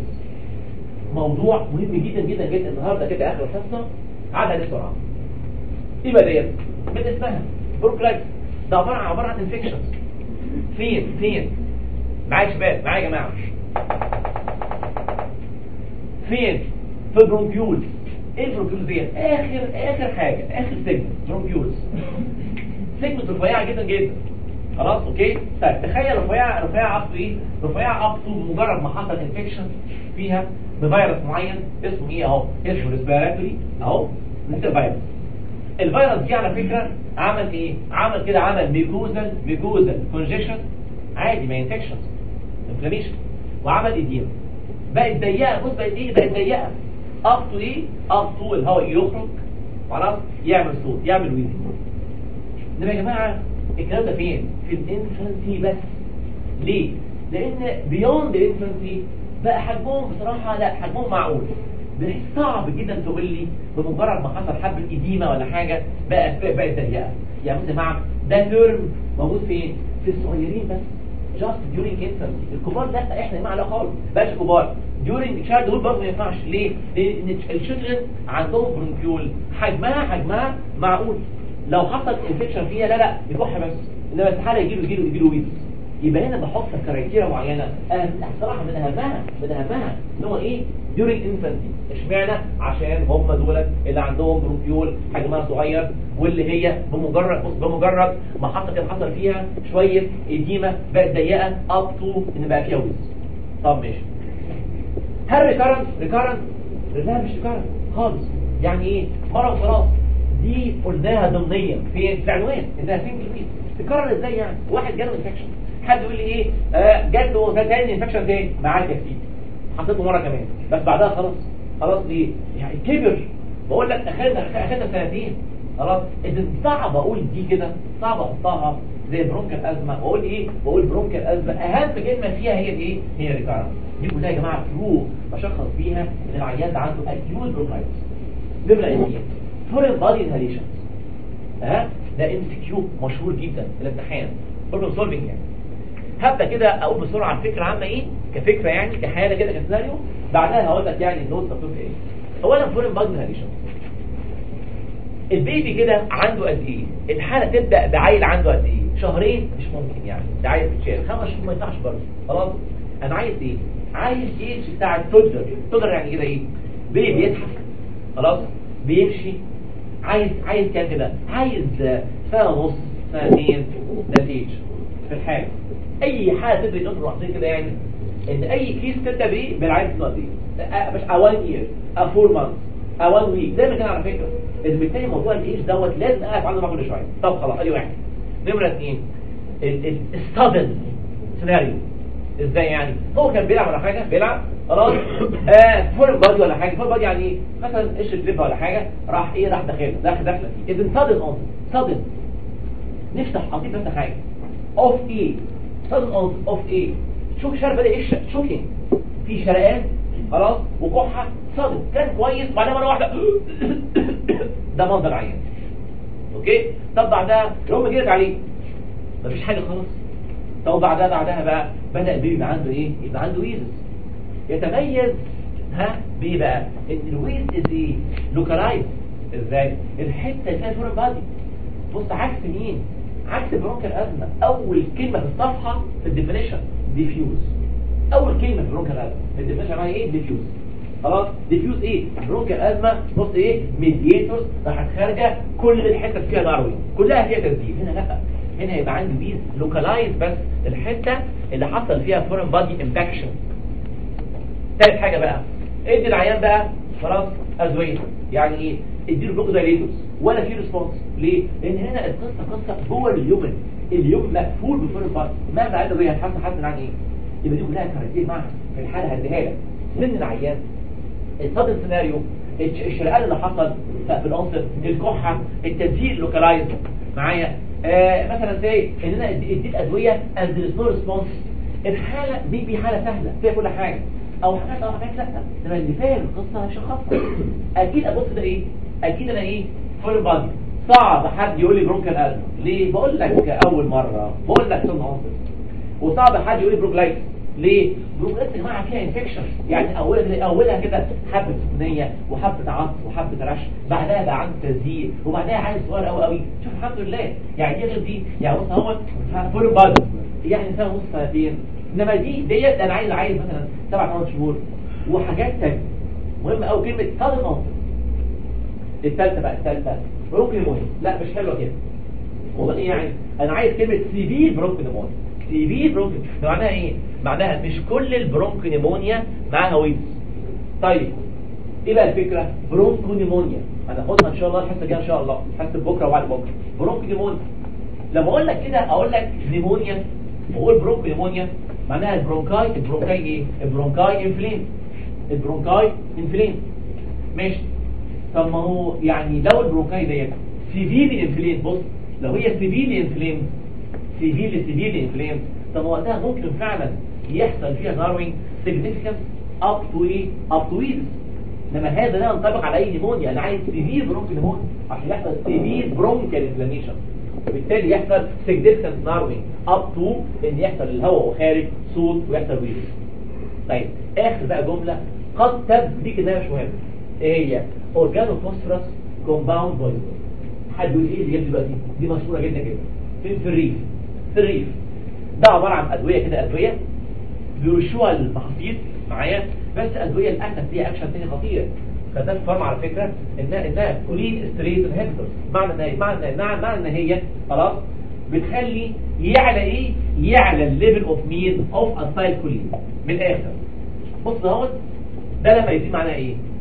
موضوع مهم جدا جدا جدا النهارده كده اخر الحصه عدى عليه بسرعه ايه بقى ديت من اسمها برونكلايتس ده عباره عن عباره عن انفكشنز فين فين معايا يا شباب معايا يا جماعه فين في البرونكيولز ايه البرونكيولز ديت اخر اخر حاجه اخر سيجمنت برونكيولز سيجمنت رفيعه جدا جدا خلاص اوكي طيب تخيل رفيعه رفيعه اب ايه رفيعه اب مجرد ما حصل انفكشن فيها بفيروس معين اسمه ايه اهو اسمه ريسبيراتوري اهو مثل فيروس الفيروس دي على فكره عمل ايه عمل كده عمل ميكوزال ميكوزال كونجيشن عادي ما انفكشن انفلاميشن وعمل اديما بقت ضيقه بص بقت ايه بقت ضيقه اب تو ايه اب تو الهواء يخرج خلاص يعمل صوت يعمل ويزي انما يا جماعه الكلام ده فين في الانفانسي بس ليه لان بيوند الانفانسي بقى حجمهم بصراحه لا حجمهم معقول بحيث صعب جدا تقول لي بمجرد ما حصل حبه اديمه ولا حاجه بقى بقت ضيقه يعني بص يا جماعه ده تيرم موجود فين في الصغيرين بس just during infancy الكبار لا احنا يا جماعه لا خالص بلاش كبار during child دول برضه ما ينفعش ليه؟ لان الشيلدرن عندهم برونكيول حجمها حجمها معقول لو حصل انفكشن فيها لا لا يكح بس انما استحاله يجي له يجي له يجي له ويز يبقى هنا بحط كرايتيريا معينه أهم الصراحه من اهمها من اهمها ان هو ايه during infancy اشمعنى عشان هم دول اللي عندهم برونكيول حجمها صغير واللي هي بمجرد بص بمجرد ما حصل كان حصل فيها شويه اديمه بقت ضيقه اب تو ان بقى فيها ويز طب ماشي هل ريكارنت ريكارنت لا مش ريكارنت خالص يعني ايه مره وخلاص دي قلناها ضمنيا في في العنوان انها سنجل ويك تكرر ازاي يعني واحد جاله انفكشن حد يقول لي ايه آه جات له ده تاني انفكشن تاني معاك يا سيدي حطيته مره كمان بس بعدها خلاص خلاص ليه يعني كبر بقول لك اخدنا اخدنا سنتين خلاص اذا صعب اقول دي كده صعب احطها زي برونكال ازمه واقول ايه بقول برونكال ازمه اهم كلمه فيها هي الايه هي ريكارنس دي كلها يا جماعه فروق بشخص بيها ان العيان ده عنده اكيوت برونكايتس نمره اثنين فورين بادي انهاليشن ها ده ام سي كيو مشهور جدا في الامتحان بروبلم سولفنج يعني هبدا كده اقول بسرعه عن فكره عامه ايه كفكره يعني كحاله كده كسيناريو بعدها هقول لك يعني النوت مكتوب ايه اولا فورين بادي انهاليشن البيبي كده عنده قد ايه الحاله تبدا بعيل عنده قد ايه شهرين مش ممكن يعني ده عايز تتشال خمس شهور ما ينفعش برضه خلاص انا عايز ايه عايز ايج بتاع التودر التودر يعني كده ايه بيبي بيضحك خلاص بيمشي عايز عايز كام كده عايز سنه ونص سنتين ده الايج في الحاله اي حاله تبدا تدخل رأسية كده يعني ان اي كيس تبدا بايه بالعيل سنه قد ايه مش 1 يير 4 مانث او 1 ويك زي ما كان على فكره اذا بالتالي موضوع الايج دوت لازم اقف عنده معاه كل شويه طب خلاص ادي واحد نمره اثنين السادن سيناريو ازاي يعني هو كان بيلعب ولا حاجه بيلعب خلاص آه فول بادي ولا حاجه فول بادي يعني ايه مثلا قشر لب ولا حاجه راح ايه راح داخل داخل داخله فيه اذا سادن اون سادن نفتح اضيف نفس حاجه اوف ايه سادن اون اوف ايه شوف شرب بدا يشرق شوكينج في شرقان خلاص وكحه صادق كان كويس بعدها مره واحده ده منظر عيان اوكي طب بعدها الام جرت عليه مفيش حاجه خلاص طب بعدها بعدها بقى بدا البيبي يبقى عنده ايه يبقى عنده ويزز يتميز ها بايه بقى ان الويز از ايه لوكالايز ازاي الحته اللي فيها فورن بادي بص عكس مين عكس برونكال ازمه اول كلمه في الصفحه في الديفينيشن ديفيوز اول كلمه في برونكال ازمه في الديفينيشن معناها ايه ديفيوز خلاص ديفيوز ايه برونكال ازمه بص ايه ميدياتورز راحت خارجه كل الحته فيها ناروي كلها فيها تسديد هنا لا هنا يبقى عندي بيز لوكالايز بس الحته اللي حصل فيها فورن بادي امباكشن ثالث حاجه بقى ادي العيان بقى خلاص ادويه يعني ايه اديله بلوك دايليتورز ولا في ريسبونس ليه لان هنا القصه قصه جوه اليومن اليوم مقفول بفورن بادي مهما قال له هتحسن حسن عن ايه يبقى دي كلها كاركتير معاها في الحاله هديها لك سن العيان الصدر سيناريو الشرقان اللي حصل في العنصر الكحه التنسيق لوكالايز معايا آه مثلا زي ان انا اديت ادويه اند نو ريسبونس الحاله دي دي حاله سهله فيها كل حاجه او حاجات او حاجات لا انما اللي فاهم القصه هيشخصها اكيد ابص ده ايه اكيد انا ايه فول بادي صعب حد يقول لي برونكال ازمه ليه بقول لك اول مره بقول لك سن عنصر وصعب حد يقول لي بروكلايتس ليه بروكلايتس يا جماعه فيها انفكشن يعني اولها اولها كده حبه سخونيه وحبه عصب وحبه رش بعدها بقى عنده تزييق وبعدها عيل صغير قوي قوي شوف الحمد لله يعني دي غير دي يعني بص اهو فول بادي يعني سنه ونص سنتين انما دي ديت انا عايز عايز مثلا سبع ثمان شهور وحاجات تانية مهم قوي كلمه صادم عنصر الثالثه بقى الثالثه بروكليمونيا لا مش حلوه كده والله ايه يعني انا عايز كلمه سيفير بروكليمونيا سيفير برونكيمونيا معناها ايه معناها مش كل البرونكونيمونيا معاها ويز طيب ايه بقى الفكره برونكونيمونيا هناخدها ان شاء الله الحصه الجايه ان شاء الله حصه بكره وبعد بكره برونكونيمونيا لما اقول لك كده اقول لك نيمونيا واقول برونكونيمونيا معناها البرونكاي البرونكاي ايه البرونكاي انفلين البرونكاي انفلين ماشي طب ما هو يعني لو البرونكاي ديت سيفيري انفلين بص لو هي سيفيري انفلين سيفيري سيفيري انفلين طب وقتها ممكن فعلا يحصل فيها ناروينج سيجنيفيكانت اب تو ايه اب تو ويز انما هذا لا ينطبق على اي نيمونيا انا عايز سيفير برونكي نيمونيا عشان يحصل سيفير برونكال انفلاميشن وبالتالي يحصل سيجنيفيكانت ناروينج اب تو ان يحصل الهواء وخارج صوت ويحصل ويز طيب اخر بقى جمله قد تبدو دي كده مش مهم ايه هي اورجانو فوسفورس كومباوند بويزن حد يقول ايه اللي جاب دلوقتي دي مشهوره جدا كده فين في الريف في الريف ده عباره عن ادويه كده ادويه بيرشوها المحاصيل معايا بس ادويه للاسف فيها اكشن تاني خطير خدتها الفارما على فكره انها انها كولين ستريت انهبيتورز معنى ان معنى معنى معنى ان هي خلاص بتخلي يعلى ايه يعلى الليفل اوف مين اوف اسايل كولين من الاخر بص اهوت ده لما يزيد معناه ايه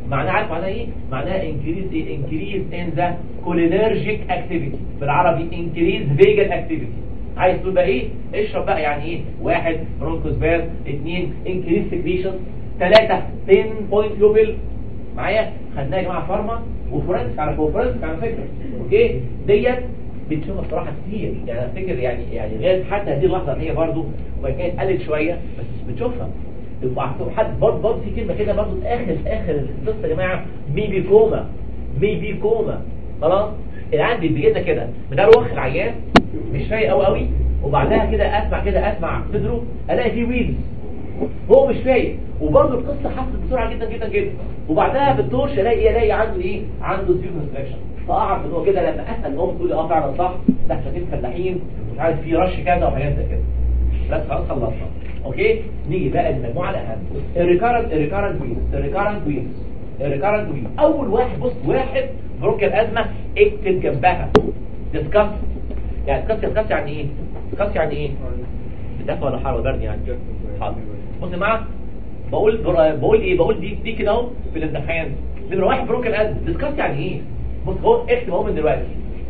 معناه عارف معناه ايه معناه increase ايه increase in the cholinergic activity بالعربي increase vagal activity عايز تقول بقى ايه اشرب بقى يعني ايه واحد برونكوسباز اثنين increase secretion ثلاثة 10 point pupil معايا خدناها يا جماعه فارما وفورنسك على فورنسك على فكره اوكي ديت بتشوفها بصراحه كتير يعني افتكر يعني يعني غير حتى هذه اللحظه هي برضو وهي كانت قلت شويه بس بتشوفها يبقى حد برضه برضه في كلمه كده برضه في اخر اخر القصه يا جماعه ميبي كوما ميبي كوما خلاص العيان بيجي لنا كده بنروح العيان مش فايق قوي قوي وبعدها كده اسمع كده اسمع صدره الاقي فيه ويلز هو مش فايق وبرضه القصه حصلت بسرعه جدا جدا جدا وبعدها بالدورش الاقي الاقي عنده ايه عنده سيو كونستراكشن فاعرف ان هو كده لما اسال الام تقول لي اه فعلا صح ده احنا شايفين فلاحين مش عارف في رش كذا وحاجات زي كده بس خلاص خلصنا اوكي نيجي بقى للمجموعه الاهم الريكارنت الريكارنت ويز الريكارنت ويز الريكارنت ويز اول واحد بص واحد بروك الازمه اكتب جنبها ديسكاس يعني ديسكاس ديسكاس يعني ايه ديسكاس يعني ايه بتدفع ولا حر ولا برد يعني حاضر بص يا جماعه بقول بقول ايه بقول دي دي كده اهو في الامتحان نمره واحد بروك الازمه ديسكاس يعني ايه بص هو اكتب اهو من دلوقتي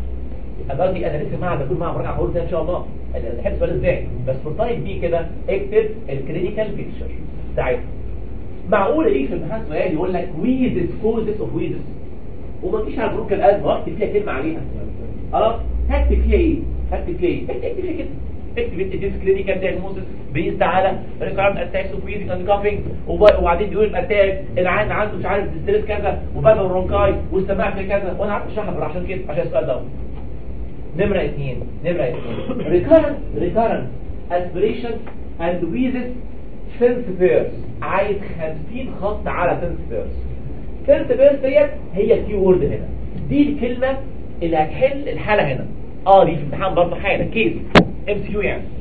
دلوقتي انا لسه معاه بكون معاه مراجعه هقول ده ان شاء الله انا بحب السؤال ازاي بس في التايم دي كده اكتب الكلينيكال بيكتشر بتاعتها معقول يجي في الامتحان سؤال يقول لك ويزز كوزز اوف ويزز وما تجيش على بروك الازمه واكتب فيها كلمه عليها خلاص هكتب فيها ايه هكتب فيها ايه اكتب فيها كده اكتب انت ديس كلينيكال دايجنوستس بيزد على ريكارد اتاكس اوف ويزنج اند كافينج وبعدين بيقول الاتاك العيان عنده مش عارف ستريس كذا وبدا برونكاي والسماع في كذا وانا عارف اشرحها عشان كده عشان السؤال ده نمرة اثنين نمرة اثنين recurrent recurrent aspiration and wheezes sense pairs عايز 50 خط على sense pairs sense pairs ديت هي الكي وورد هنا دي الكلمة اللي هتحل الحالة هنا اه دي في الامتحان برضه حالة كيس ام سي يو يعني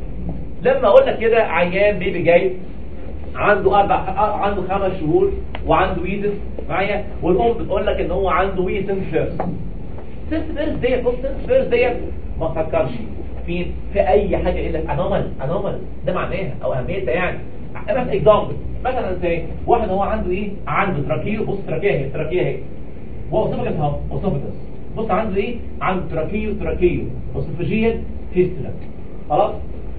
لما اقول لك كده عيان بيبي جاي عنده اربع عنده خمس شهور وعنده ويزس معايا والام بتقول لك ان هو عنده ويزن فيرست سنس بيرز ديت بص سنس بيرز ديت ما تفكرش فين في اي حاجه الا انومال انومال ده معناها او اهميتها يعني مثلا اكزامبل مثلا زي واحد هو عنده ايه عنده تراكيو بص تراكيه اهي تراكيه اهي واوسوفاجس اهو اوسوفاجس بص عنده ايه عنده تراكيو تراكيو اوسوفاجيال فيستولا خلاص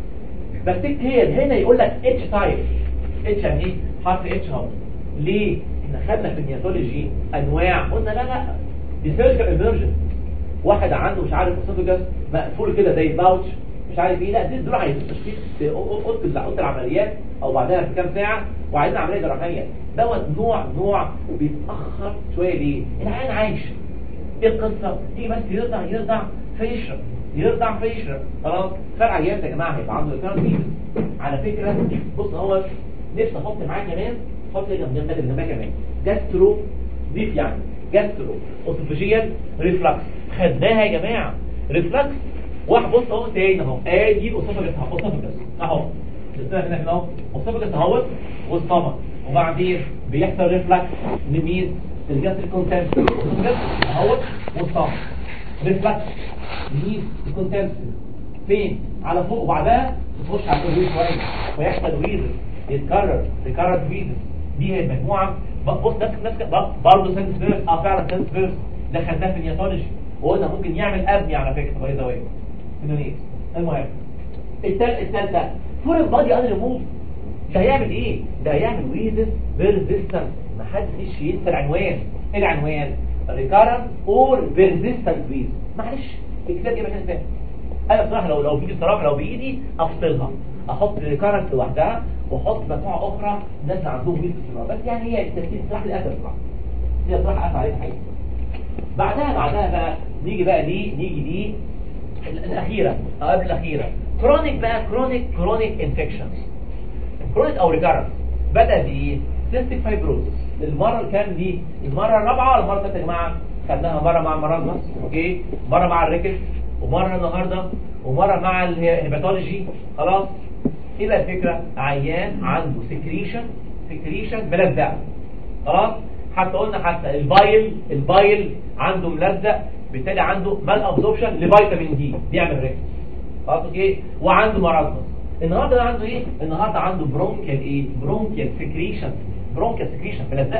بس هي هنا يقول لك اتش تايب اتش يعني ايه حرف اتش اهو ليه احنا خدنا في النياتولوجي انواع قلنا لا لا دي سيرجيكال ايمرجنت واحد عنده مش عارف اسوفجس مقفول كده زي باوتش مش عارف ايه لا دي دول عايزين تشخيص في اوضه اوضه العمليات او بعدها بكام ساعه وعايزين عمليه جراحيه دوت نوع نوع بيتاخر شويه ليه العيان عايش ايه القصه تيجي بس يرضع يرضع فيشرب يرضع فيشرب خلاص فالعيان يا جماعه هيبقى عنده كارد على فكره بص هو نفسي احط معاه كمان احط جنب جنبها جنبها كمان جاسترو ضيف يعني جاسترو اوسوفاجيال ريفلكس خدناها يا جماعه ريفلكس واحد بص اهو تاني اهو ادي اوسوفاجس اهو اوسوفاجس اهو لسه هنا اهو اوسوفاجس اهوت والسtomach وبعدين بيحصل ريفلكس لمين الجاستريك كونتنت اوسوفاجس اهوت والسtomach ريفلكس لمين الكونتنت فين على فوق وبعدها تخش على الويز شويه ويحصل ويزز يتكرر ريكارنت ويزز دي هي المجموعه بص نفس نفس برضه سنس بيرس اه فعلا سنس بيرس ده خدناه في النياتولوجي وقلنا ممكن يعمل ابني على فكره باي ذا واي ايه المهم الثالث الثالثه فور البادي ان ريموف ده هيعمل ايه ده هيعمل ويزس بيرزيستنس ما حدش ينسى العنوان ايه العنوان ريكارنت اور بيرزيستنت ويز معلش الكتاب ايه مكان تاني انا بصراحه لو لو بايدي بصراحه لو بايدي افصلها احط ريكارنت لوحدها واحط مجموعه اخرى الناس عندهم ويز بس يعني هي التركيز بصراحه للاسف بصراحه هي بصراحه اسف عليك حقيقي بعدها بعدها بقى نيجي بقى دي نيجي دي الاخيره قبل الاخيره كرونيك بقى كرونيك كرونيك انفكشنز كرونيك او ريكارنت بدا بايه سيستيك فايبروزس المره الكام دي المره الرابعه ولا المره الثالثه يا جماعه خدناها مره مع المرضى اوكي مره مع الريكس ومره النهارده ومره مع الهيباتولوجي خلاص ايه بقى الفكره عيان عنده سكريشن سكريشن ملزق خلاص حتى قلنا حتى البايل البايل عنده ملزق بالتالي عنده مال ابزوربشن لفيتامين دي بيعمل ريكس خلاص اوكي وعنده مرض النهارده ده عنده ايه النهارده عنده برونكيال ايه برونكيال سكريشن برونكيال سكريشن ملزقه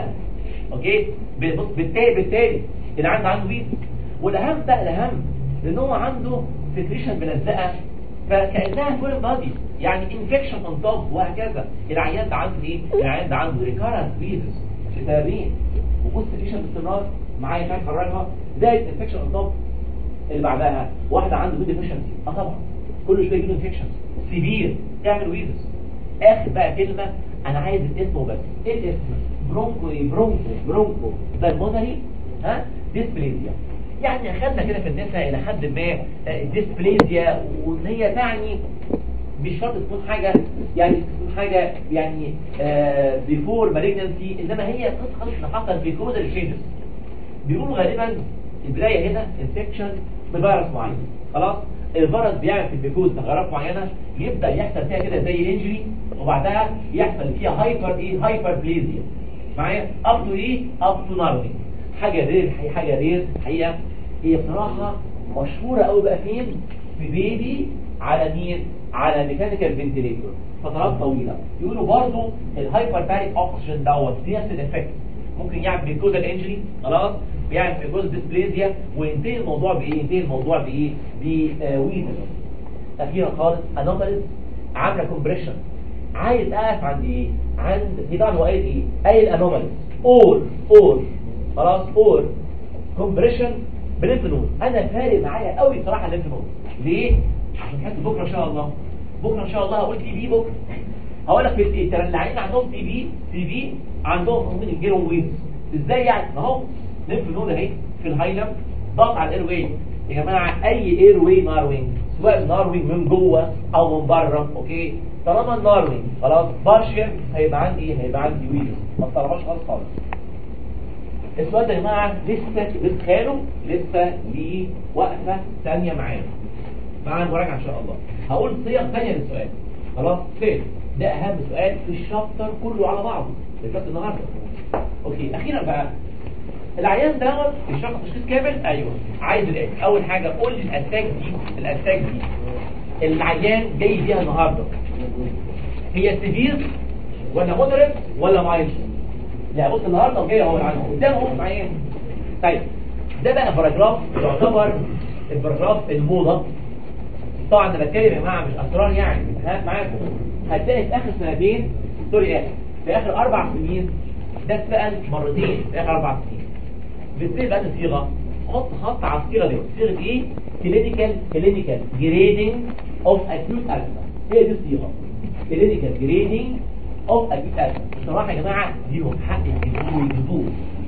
اوكي بص بالتالي بالتالي العيان ده عنده ويز والاهم بقى الاهم ان هو عنده سكريشن ملزقه فكانها فول بادي يعني انفكشن اون توب وهكذا العيان ده عنده ايه العيان ده عنده ريكارنت ويزز لسببين وبص سكريشن باستمرار معايا مش عارف اخرجها زائد انفكشن اون توب اللي بعدها واحده عنده بيد ديفيشنسي اه طبعا كل شويه يجيله انفكشن سيفير تعمل ويزز اخر بقى كلمه انا عايز الاسم بس ايه الاسم برونكو ايه برونكو برونكو بالمونري ها ديسبليزيا يعني اخذنا كده في النساء الى حد ما ديسبليزيا وان هي تعني مش شرط تكون حاجة يعني تكون حاجة يعني بيفور مالجنسي انما هي قصة اللي حصل في كودال تشينجز بيقولوا غالبا البداية هنا انفكشن بفيروس معين خلاص الفيروس بيعمل في البيكوز تغيرات معينة يبدأ يحصل فيها كده زي الانجري وبعدها يحصل فيها هايبر ايه هايبر بليزيا معايا اب تو ايه اب تو نارني حاجة رير حاجة رير حقيقة هي بصراحة مشهورة قوي بقى فين في بيبي على مين على ميكانيكال فنتيليتور فترات طويلة يقولوا برضو الهايبر باريك اوكسجين دوت نفس الافكت ممكن يعمل بيكوزال انجري خلاص بيعمل بيكوزال ديسبليزيا وينتهي الموضوع بايه ينتهي الموضوع بايه بويزر اخيرا خالص انوماليز عامله كومبريشن عايز اقف عند ايه عند دي طبعا هو قايل ايه قايل انوماليز اور اور خلاص اور كومبريشن بليمف نود انا فارق معايا قوي صراحه الليمف نود ليه عشان حتى بكره ان شاء الله بكره ان شاء الله هقول تي بي بكره هقول لك في ترى اللي عندهم تي بي تي بي عندهم ممكن يجيلهم ويز ازاي يعني ما هو ليمف نود اهي في الهايلم ضغط على الاير واي يا جماعه اي اير واي ناروينج سواء ناروينج من جوه او من بره اوكي طالما الناروينج خلاص بارشل هيبقى عندي ايه هيبقى عندي ويز ما تطلبهاش خالص خالص السؤال ده يا جماعه لسه بتخيلوا لسه ليه وقفه ثانيه معانا مع المراجعه ان شاء الله هقول صيغ ثانيه للسؤال خلاص فين ده اهم سؤال في الشابتر كله على بعضه بالذات النهارده اوكي اخيرا بقى العيان دوت الشخص تشخيص كامل ايوه عايز الايه اول حاجه قول لي الاتاك دي الاتاك دي العيان جاي بيها النهارده هي سيفير ولا مودريت ولا مايلد لا بص النهارده وجاي اهو العيان قدامه معايا طيب ده بقى باراجراف يعتبر الباراجراف الموضه طبعا انا بتكلم يا جماعه مش اسرار يعني ها معاكم هتلاقي في اخر سنتين سوري اخر في اخر اربع سنين ده اتسال مرتين في اخر اربع سنين بتصير بقى صيغه حط خط على الصيغه دي صيغه ايه كلينيكال كلينيكال جريدنج اوف اكيوت ازمه هي دي الصيغه كلينيكال جريدنج اوف اكيوت ازمه بصراحه يا جماعه ليهم حق يجيبوه ويجيبوه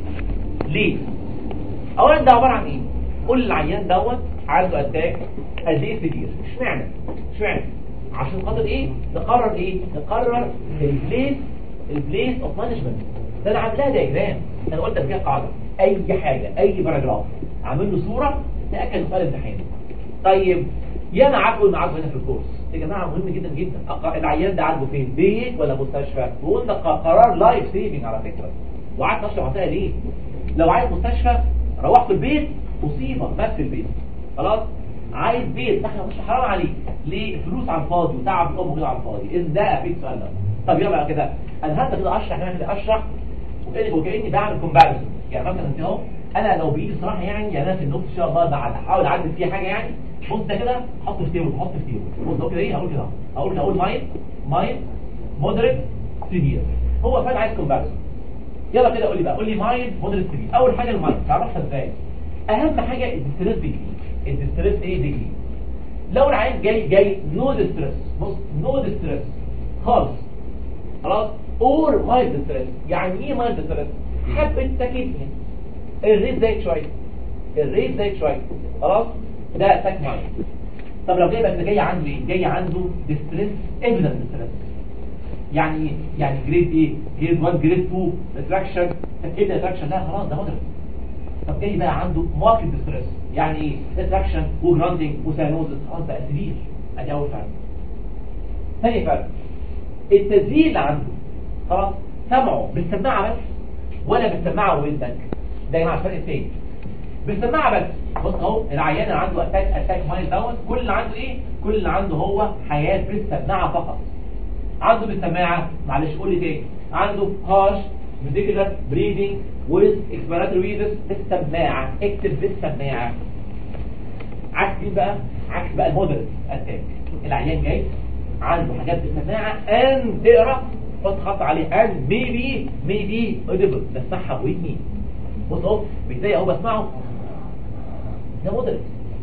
ليه اولا ده عباره عن ايه قول العيان دوت عنده اتاك قد ايه كبير اشمعنى اشمعنى عشان خاطر ايه نقرر ايه نقرر البليس البليس اوف مانجمنت ده انا عاملها دايجرام انا قلت فيها قاعده اي حاجه اي باراجراف عامل له صوره تاكد سؤال امتحان طيب يا انا عارفه ان عارفه هنا في الكورس يا جماعه مهم جدا جدا العيان ده عنده فين بيت ولا مستشفى وقلنا قرار لايف سيفنج على فكره وقعدت اشرح وقتها ليه لو عايز مستشفى روحت البيت مصيبه مات في البيت خلاص عايز بيت احنا مش حرام عليك ليه فلوس على الفاضي وتعب الام كده على الفاضي ازاي في السؤال ده طب يلا بقى كده انا هبدا كده اشرح انا كده اشرح وكاني وكاني بعمل كومباريزون يعني مثلا انت اهو انا لو بايدي الصراحه يعني يعني انا في النص ان شاء الله بعد احاول اعدل فيها حاجه يعني بص ده كده حط في تيبل حط في تيبل بص كده ايه هقول كده هقول هقول ماين ماين مودريت سيفير هو فعلا عايز كومباريزون يلا كده قول لي بقى قول لي ماين مودريت سيفير اول حاجه الماين تعرفها ازاي اهم حاجه الديستريس ديجري الديستريس ايه ديجري لو العين جاي جاي نو ديستريس بص نو ديستريس خالص خلاص اور مايلد ديستريس يعني ايه مايلد ديستريس حبه تكيفني الريت زايد شويه الريت زايد شويه خلاص ده اتاك مايلد طب لو جاي بقى جاي عنده ايه جاي عنده ديستريس ايفيدنت ديستريس يعني يعني جريد ايه جريد 1 جريد 2 اتراكشن ايه اتراكشن لا خلاص ده مودرن طب جاي بقى عنده ماركت ديستريس يعني ايه اتراكشن وجراندنج وساينوزس خلاص بقى سبيل ادي اول فرق ثاني فرق التسجيل اللي عنده خلاص سمعه بالسماعه بس ولا بالسماعه وودنك ده يا جماعه الفرق الثاني بالسماعه بس بص اهو العيان اللي عنده اتاك اتاك مايل دوت كل اللي عنده ايه كل اللي عنده هو حياه بالسماعه فقط عنده بالسماعه معلش قول لي تاني عنده هاش فيزيكولار بريدنج ويز اكسبيراتوري ويزس بالسماعه اكتب بالسماعه عكس مين بقى عكس بقى المودرن اتاك العيان جاي عنده حاجات بالسماعه ان تقرا حط خط عليه ان ميبي ميبي اوديبل بسمعها بودني بص اهو مش زي اهو بسمعه ده مودرن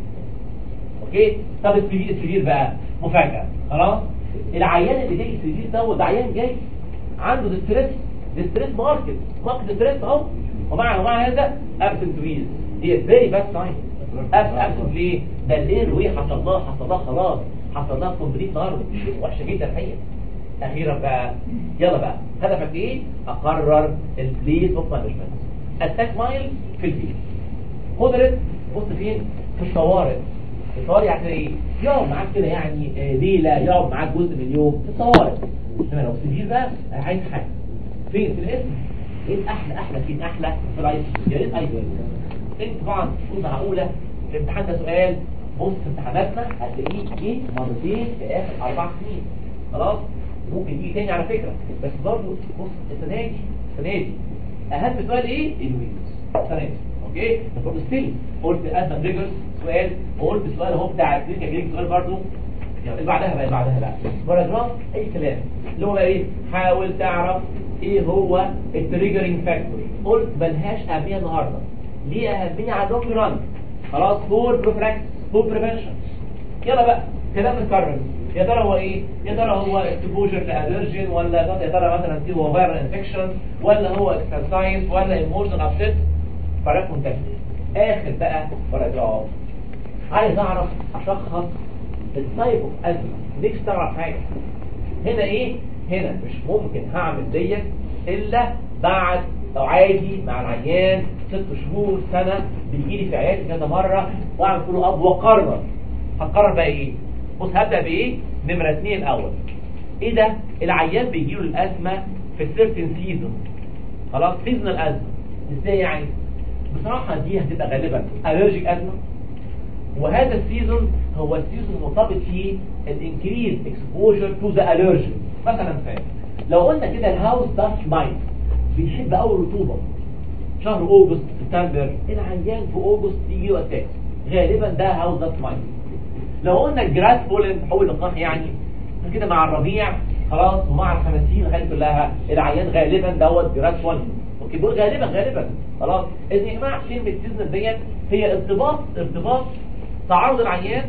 اوكي طب السرير السرير بقى مفاجاه خلاص العيان اللي جاي السرير ده ده عيان جاي عنده ستريس ستريس ماركت ماركت ستريس اهو ومع ومع هذا ابسنت ويز هي فيري باد ساين ابسنت ليه ده الاير وي حصل لها حصل لها خلاص حصل لها كومبليت نار وحشه جدا الحقيقه اخيرا بقى يلا بقى هدفك ايه اقرر البليس اوف مانجمنت اتاك مايل في البيت قدرت بص فين في الطوارئ الطوارئ يعني ايه يقعد معاك كده يعني آه، ليله يقعد معاك جزء من اليوم في الطوارئ انما لو سرير بقى عايز حاجه فين في الاسم ايه احلى احلى فين احلى في الايس يا ريت ايوه انت طبعا تكون معقوله الامتحان ده سؤال بص امتحاناتنا هتلاقيه جه مرتين في اخر اربع سنين خلاص ممكن يجي تاني على فكره بس برضه بص السنه دي السنه دي اهم سؤال ايه الويندوز السنه دي اوكي طب ستيل قلت ادم ريجرز سؤال وقلت سؤال اهو بتاع الكلينيكال جريك سؤال برضه اللي بعدها بقى اللي بعدها بقى باراجراف اي كلام اللي هو بقى ايه حاول تعرف ايه هو التريجرنج فاكتور قلت ملهاش اهميه النهارده ليه اهميه على الروك ران خلاص فور بروفلاكس فور بريفنشن يلا بقى كلام متكرر يا ترى هو ايه يا ترى هو اكسبوجر لالرجين ولا يا ترى مثلا دي هو فيرال انفكشن ولا هو اكسرسايز ولا ايموشنال ابسيت فرق منتهي اخر بقى باراجراف عايز اعرف اشخص التايب اوف ازمه نفسي تعرف حاجه هنا ايه هنا مش ممكن هعمل ديت الا بعد او عادي مع العيان ست شهور سنه بيجي لي في عيادتي كذا مره واعمل كله اب واقرر هتقرر بقى ايه بص هبدا بايه نمره اثنين اول ايه ده العيان بيجي له الازمه في السيرتن سيزون خلاص سيزونال ازمه ازاي يعني بصراحه دي هتبقى غالبا الرجيك ازمه وهذا السيزون هو السيزون المرتبط فيه الانكريز اكسبوجر تو ذا الرجين مثلا مثال لو قلنا كده الهاوس داست مايت بيحب اول رطوبه شهر اوجست سبتمبر العيان في اوجست يجي له اتاك غالبا ده هاوس داست مايت لو قلنا الجراس بولن حول اللقاح يعني كده مع الربيع خلاص ومع الخمسين الحاجات كلها العيان غالبا دوت جراس بولن اوكي دول غالبا غالبا خلاص اذا يا جماعه كلمه سيزون ديت هي ارتباط ارتباط تعرض العيان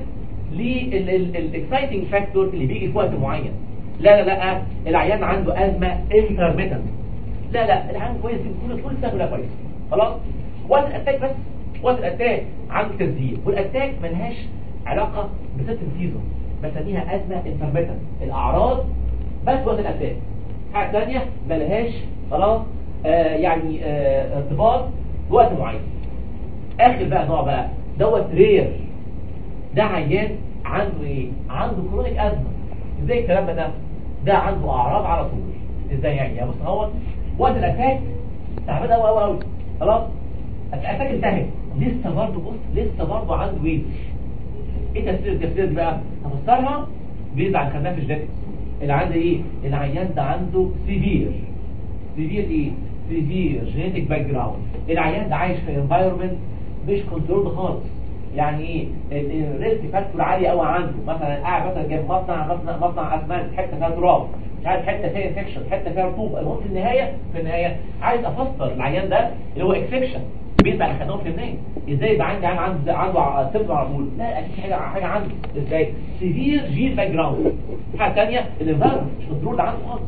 للاكسايتنج فاكتور اللي بيجي في وقت معين لا لا لا العيان عنده ازمه انترميتنت لا لا العيان كويس كل كل سنه كلها كويس خلاص وقت الاتاك بس وقت الاتاك عنده تنزيل والاتاك ملهاش علاقه بسيستم سيزون بسميها ازمه انترميتنت الاعراض بس وقت الاتاك حاجه ثانيه ملهاش خلاص آه يعني آه ارتباط بوقت معين اخر بقى نوع بقى دوت رير ده عيان عنده ايه عنده كرونيك ازمه ازاي الكلام ده ده عنده اعراض على طول ازاي يعني يا بص هو وقت الاتاك تعبان قوي قوي قوي خلاص الاتاك انتهت لسه برضه بص لسه برضه عنده ويز ايه تفسير التفسير بقى هفسرها بيز عن خدناه في الجاكيت اللي عنده ايه العيان ده عنده سيفير سيفير ايه سيفير جينيتك باك جراوند العيان ده عايش في انفايرمنت مش كنترول خالص يعني ايه الريسك فاكتور عالي قوي عنده مثلا قاعد مثلا جنب مصنع مصنع مصنع اسمنت حته فيها تراب مش عارف حته فيها انفكشن حته فيها رطوبه المهم في النهايه في النهايه عايز افسر العيان ده اللي هو اكسبشن بيتبع اللي خدناهم في النهايه ازاي يبقى عندي عيان عنده عنده سيمتوم على طول لا اكيد حاجه حاجه عنده ازاي سيفير جين باك جراوند حاجه ثانيه الانفايرمنت مش كنترول ده عنده خالص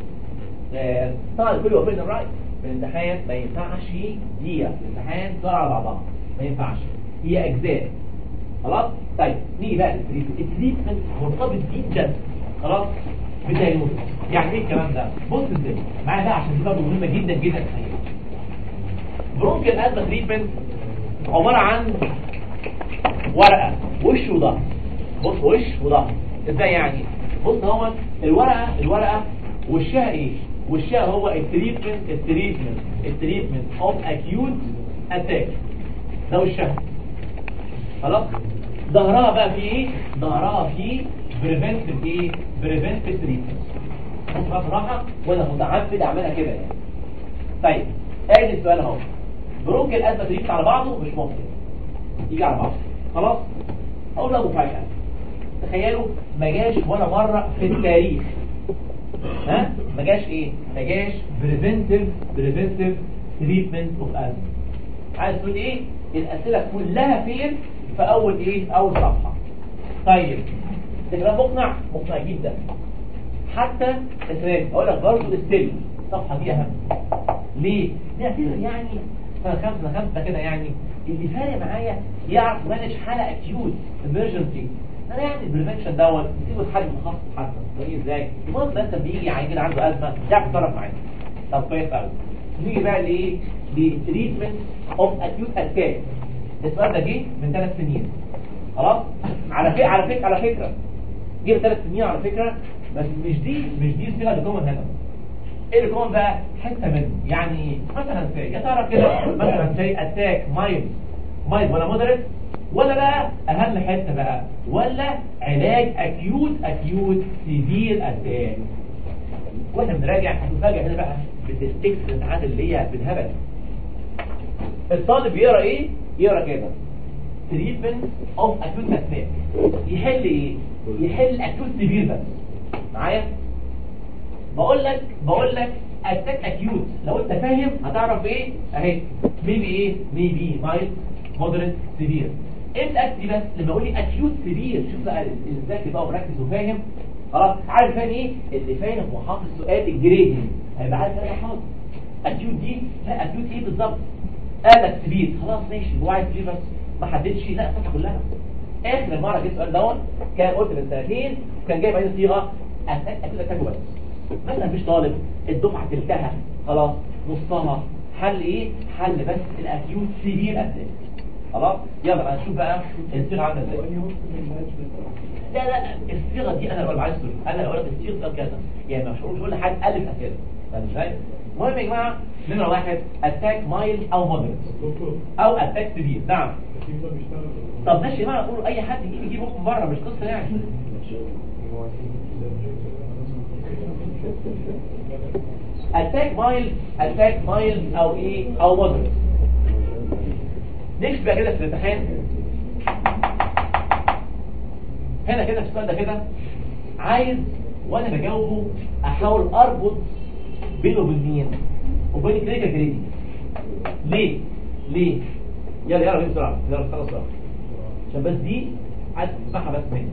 آه، طبعا الكل هو بين الراي في الامتحان ما ينفعش دقيقه الامتحان صار على بعضها ما ينفعش هي اجزاء خلاص طيب نيجي بقى للتريتمنت التريتمنت مرتبط جدا خلاص بالدايجنوز يعني ايه الكلام ده بص ازاي معايا بقى عشان دي برضه مهمه جدا جدا الحقيقه برونكيال ازمه تريتمنت عباره عن ورقه وش وظهر بص وش وظهر ازاي يعني بص هو الورقه الورقه وشها ايه وشها هو التريتمنت التريتمنت التريتمنت اوف اكيوت اتاك ده وشها خلاص ظهرها بقى في ايه ظهرها في بريفنتيف ايه بريفنتيف تريتمنت بص بقى بصراحه وانا متعمد اعملها كده يعني طيب ادي السؤال اهو برونك الازمه تريد على بعضه مش ممكن يجي على بعضه خلاص اقول له مفاجاه تخيلوا ما جاش ولا مره في التاريخ ها ما جاش ايه ما جاش بريفنتيف بريفنتيف تريتمنت اوف ازمه عايز تقول ايه الاسئله كلها فين في اول ايه اول صفحه طيب ده كلام مقنع مقنع جدا حتى السؤال اقول لك برضه الستيل الصفحه دي اهم ليه نعتبر يعني سنه خمسه سنه خمسه كده يعني اللي فارق معايا يعرف يمانج حاله اكيوت امرجنسي انا يعني البريفنشن دوت نسيبه لحد متخصص حتى ايه ازاي المهم ده انت بيجي عيل عنده ازمه يعرف يتصرف معاك طب كويس قوي نيجي بقى لايه لتريتمنت اوف اكيوت اتاك السؤال ده جه من ثلاث سنين خلاص على فكره على فكره على فكره جه من ثلاث سنين على فكره بس مش دي مش دي الصيغه اللي كومن هنا ايه اللي كومن بقى حته منه يعني مثلا زي يا ترى كده مثلا زي اتاك مايل مايل ولا مودريت ولا بقى اهم حته بقى ولا علاج اكيوت اكيوت سيفير اتاك واحنا بنراجع هتفاجئ هنا بقى بالستيكس الامتحانات اللي هي بالهبل الطالب يقرا ايه يقرا كده تريتمنت اوف اكيوت اتاك يحل ايه يحل اكيوت سيفير بس معايا بقول لك بقول لك اتاك اكيوت لو انت فاهم هتعرف ايه اهي ميبي ايه ميبي مايل مودريت سيفير امتى اكتب بس لما اقول لي اكيوت سيفير شوف بقى ازاي بقى ومركز وفاهم خلاص عارف فاهم ايه اللي فاهم وحافظ سؤال الجريدي هيبقى عارف انا حافظ اكيوت دي لا اكيوت ايه بالظبط قالك سبيد خلاص ماشي هو عايز ليه بس ما حددش لا الفتحه كلها اخر مره جيت السؤال دوت كان قلت من سنتين كان جايب عليه صيغه اتاك اكيد اتاك بس مثلا مفيش طالب الدفعه تلتها خلاص نصها حل ايه حل بس الاكيوت سيفير اتاك خلاص يلا بقى نشوف بقى الصيغه عامله ازاي لا لا الصيغه دي انا اللي عايز انا اللي اقول لك الصيغه كذا يعني مش هقول لحد الف اسئله فاهم ازاي المهم يا جماعه نمره واحد اتاك مايل او مودريت او اتاك سيفير نعم طب ماشي يا جماعه قولوا اي حد يجيب يجيب من بره مش قصه يعني اتاك مايل اتاك مايل او ايه او مودريت نكتب بقى كده في الامتحان هنا كده في السؤال ده كده عايز وانا بجاوبه احاول اربط بينه وبين مين وبين كلينيكال جريدي ليه ليه يلا يلا بينا بسرعه يلا خلص بسرعه عشان بس دي عايز تسمعها بس مني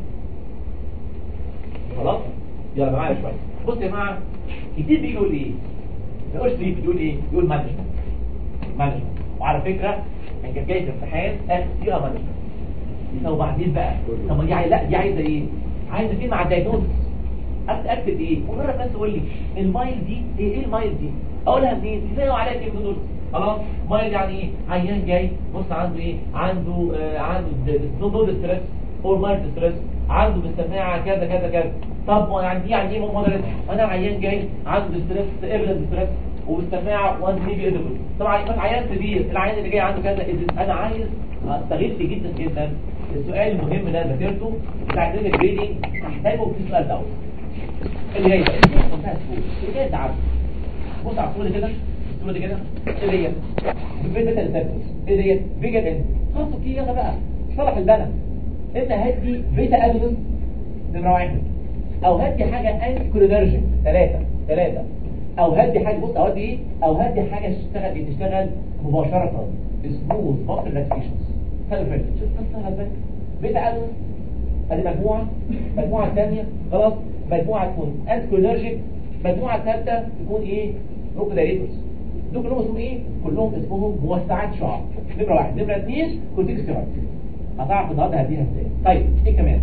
خلاص يلا معايا شويه بص يا جماعه كتير بيقول ايه ما يقولش ليه بيقول ايه يقول مانجمنت مانجمنت وعلى فكره كان كان جاي في الامتحان اخر صيغه مانجمنت طب وبعدين بقى طب ما دي عايزه لا دي عايزه ايه عايزه كلمه على الدايجنوستس اكتب ايه ومره الناس تقول لي المايل دي ايه ايه المايل دي اقولها منين ازاي عليها كلمه دول خلاص مايل يعني ايه عيان جاي بص عنده ايه عنده آه عنده نودول ستريس اور مايل ستريس عنده بالسماعه كذا كذا كذا طب يعني دي يعني ايه مودريت انا عيان جاي عنده ستريس ايفيدنس ستريس وبالسماعه وان ميبي ادبل طبعا بس عيان كبير العيان اللي جاي عنده كذا انا عايز استغل جدا جدا السؤال المهم اللي انا ذاكرته بتاع كلينيكال جريدنج محتاجه في السؤال دوت اللي جاي بقى اللي منتهى السهوله اللي جاي تعب بص على الصوره دي كده الصوره دي كده ايه ديت الفيديو ده اللي ايه ديت فيجن ان خلاص اوكي يلا بقى صلح البنا انت هدي بيتا ادوس نمره واحد او هدي حاجه انتي كولينرجيك ثلاثه ثلاثه او هدي حاجه بص او هدي ايه او هدي حاجه تشتغل ايه تشتغل مباشره سموث مصر ريلاكسيشنز خلي بالك شوف قصه ازاي بيتا ادوس ادي مجموعه المجموعه الثانيه خلاص مجموعه تكون انتيكولينرجيك مجموعه الثالثه تكون ايه روكودايريتورز دول كلهم اسمهم ايه كلهم اسمهم موسعات شعر نمره واحد نمره اثنين كورتيكوستيرويد هتعرف النهارده هديها ازاي طيب ايه كمان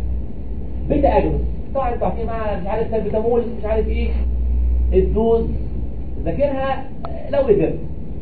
بيتا اجونس طبعا انتوا عارفين معاها مش عارف سلبيتامول مش عارف ايه الدوز ذاكرها لو قدرت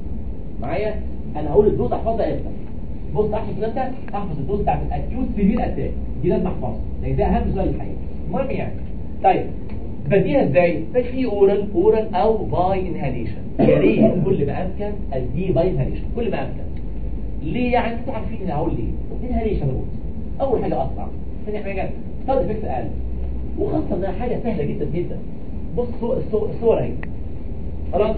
معايا انا هقول الدوز احفظها امتى بص احفظ كده انت احفظ الدوز بتاعت الاكيوت سيفير اتاك دي لازم احفظها لان ده اهم سؤال الحقيقه المهم يعني طيب بديها ازاي بدي اورال اورال او باي انهاليشن يا ريت كل ما امكن اديه باي انهاليشن كل ما امكن ليه يعني انتوا عارفين انا هقول ليه انهاليشن بقول اول حاجه اسرع ثاني حاجه سايد افكت اقل وخاصه انها حاجه سهله جدا جدا بص الصور اهي خلاص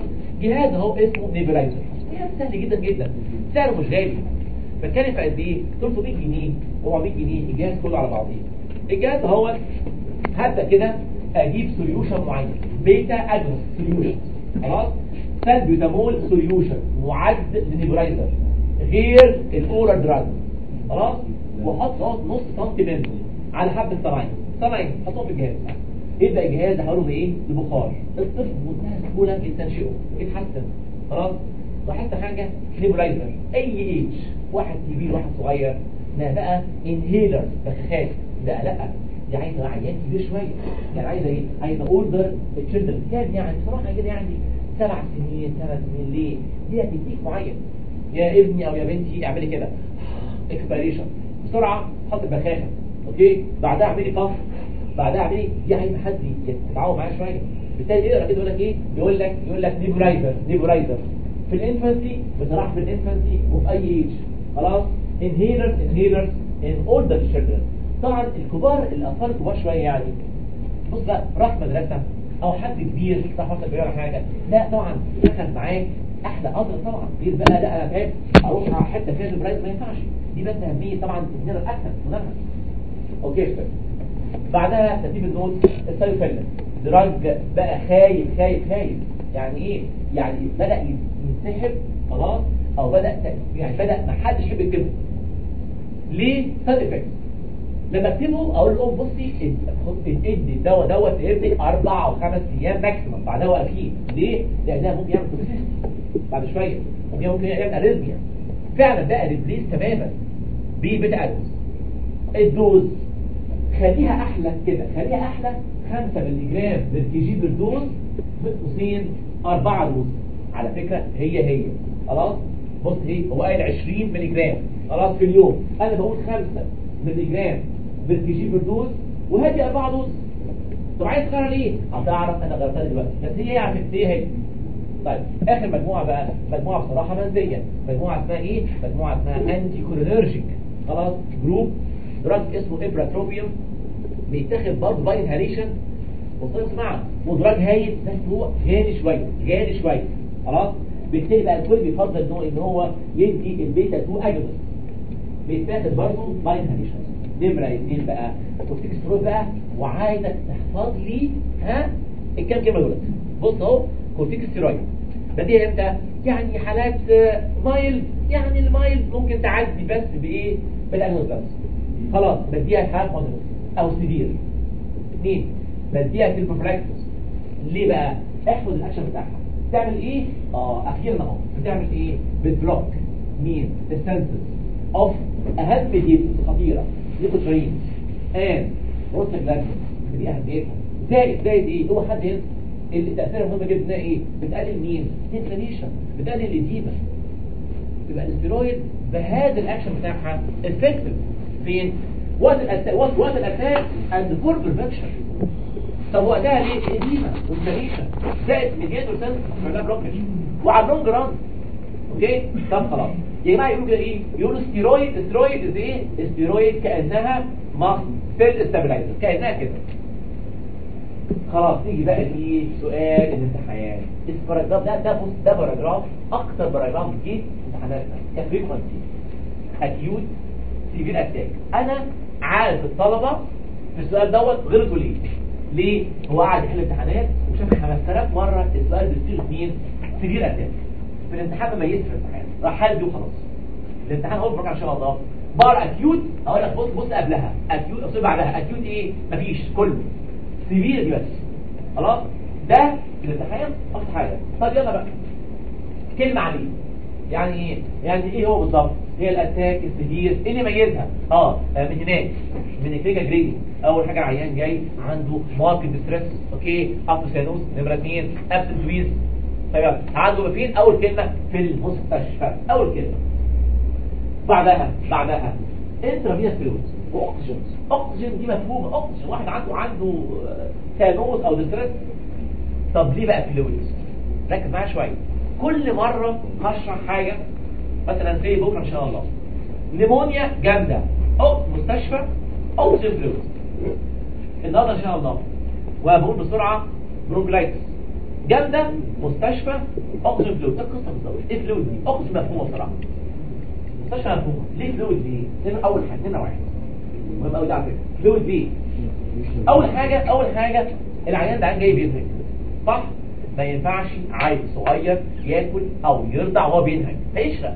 جهاز اهو اسمه نيبلايزر جهاز سهل جدا جدا سعره مش غالي بتكلم في قد ايه 300 جنيه 400 جنيه الجهاز كله على بعضيه الجهاز هو هبدا كده اجيب سوليوشن معين بيتا اجنس سوليوشن خلاص سالبيوتامول سوليوشن معد لنيبلايزر غير الاورال دراج خلاص واحط اهو نص سنتي منه على حبه صناعي صناعي حطهم في الجهاز يبدا الجهاز احوله لايه لبخار الطفل بمنتهى السهوله يستنشقه يتحسن خلاص لاحظت حاجه نيبلايزر اي ايج واحد كبير واحد صغير ما بقى انهيلر بخاخات لا لا دي عايزه عيان كبير شويه يعني عايزه ايه عايزه اوردر تشيلدرن كام يعني بصراحه كده يعني سبع سنين ثمان سنين ليه دي هتديك معين يا ابني او يا بنتي اعملي كده اكسبيريشن بسرعه حط البخاخه اوكي بعدها اعملي كف بعدها اعملي دي عايز حد يتعاون معايا شويه بالتالي يقرا كده يقول لك ايه يقول لك يقول لك نيبولايزر نيبولايزر في الانفانسي بصراحه في الانفانسي وفي اي ايج خلاص انهيلرز انهيلرز ان اولدر children طبعا الكبار الاطفال الكبار شويه يعني بص بقى راح مدرسه او حد كبير راح مثلا بيقرا حاجه لا طبعا اخذ معاه احلى قدر طبعا غير بقى لا انا فاهم اروح على حته فيها برايز ما ينفعش دي بس اهميه طبعا ان الاكثر منها اوكي شكرا بعدها ترتيب النوت السايوفيلن دراج بقى خايف خايف خايف يعني ايه يعني بدا ينسحب خلاص او بدا يعني بدا ما حدش يحب يكتبه ليه سايد افكت لما اكتبه اقول لهم بصي ادي الدواء دوت يبني اربع او خمس ايام ماكسيمم بعدها واقفين ليه؟ لانها ممكن يعمل توكسيستي بعد شويه ممكن ممكن يعمل اريزميا فعلا بقى ريبليس تماما ببيتا ادوز الدوز خليها احلى كده خليها احلى 5 مللي جرام بر كي جي بالدوز بقوسين 4 دوز على فكره هي هي خلاص بص ايه هو قايل 20 مللي جرام خلاص في اليوم انا بقول 5 مللي جرام بر كي جي بالدوز وهدي 4 دوز طب عايز تغير ليه؟ هتعرف انا غيرتها دلوقتي بس هي يعني هي هي طيب اخر مجموعه بقى مجموعه بصراحه منزيه مجموعه اسمها ايه؟ مجموعه اسمها انتي كولينرجيك خلاص جروب دراج اسمه ابراتروبيوم بيتاخد برضه باي انهاليشن وصلت معاه ودراج هايل بس هو غالي شويه غالي شويه خلاص بالتالي بقى الكل بيفضل ان هو ان هو يدي البيتا 2 اجونست بيتاخد برضه باي انهاليشن نمره اثنين بقى كورتيكسترويد بقى وعايزك تحفظ لي ها الكام كلمه دول بص اهو كورتيكسترويد بديها امتى يعني حالات مايل يعني المايل ممكن تعدي بس بايه بالاجونست بس خلاص بديها حالات مودريت او سيفير اثنين بديها سيلفوفلاكسس ليه بقى احفظ الاكشن بتاعها بتعمل ايه اه اخيرا اهو بتعمل ايه بتبلوك مين السنسز اوف اهم دي خطيره ليكوترين ان بروستاجلاندين دي اهميتها زائد زائد ايه هو حد ينسى اللي تاثيرها مهم جدا ايه بتقلل مين انفلاميشن بتقلل الاديمه يبقى الاستيرويد بهذا الاكشن بتاعها افكتيف فين وقت الاتاك وقت وقت الاتاك اند فور بريفنشن طب وقتها ليه اديمه وانفلاميشن زائد مليان وسنس عملها بلوكج وعلى اللونج ران اوكي طب خلاص يا جماعه يقولوا كده ايه يقولوا ستيرويد ستيرويد از ايه ستيرويد كانها ماسل سيل ستابلايزر كانها كده خلاص نيجي بقى ليه سؤال الامتحان الباراجراف ده ده بص ده باراجراف اكتر باراجراف جه امتحاناتنا كفريكونسي اكيوت سيفير اتاك انا عارف الطلبه في السؤال دوت غلطوا ليه ليه هو قاعد يحل امتحانات وشاف 5000 مره السؤال بيصير مين سيفير اتاك في الامتحان ما يسر الامتحان راح حل دي وخلاص الامتحان هو بكره ان شاء الله بار اكيوت اقول لك بص بص قبلها اكيوت اصيب بعدها اكيوت ايه مفيش كله سيفير دي بس خلاص ده في الامتحان اكتر حاجه طب يلا بقى كلمه عليه يعني ايه يعني ايه هو بالظبط هي الاتاك السيفير ايه اللي يميزها اه من هناك من الكليكا جريدي اول حاجه العيان جاي عنده ماركت ستريس اوكي ابوسيانوس نمره اثنين ابسنت ويز طيب عنده فين اول كلمه في المستشفى اول كلمه بعدها بعدها انترافينس فلويد واكسجين اكسجين دي مفهومه اكسجين واحد عنده عنده سانوس او ديستريس طب ليه بقى فلويد ركز معايا شويه كل مره هشرح حاجه مثلا زي بكره ان شاء الله نيمونيا جامده او مستشفى اكسجين فلويد النهارده ان شاء الله وبقول بسرعه برونكلايتس جامده مستشفى اكسجين فلويد ده القصه بالظبط ايه فلويد دي اكسجين مفهومه بصراحه مش مفهومه ليه فلويد دي نمرة اول حاجه نمره واحد مهم قوي ده على فكره فلويد دي اول حاجه اول حاجه العيان ده عيان جاي بينهج صح ما ينفعش عيل صغير ياكل او يرضع وهو بينهج هيشرق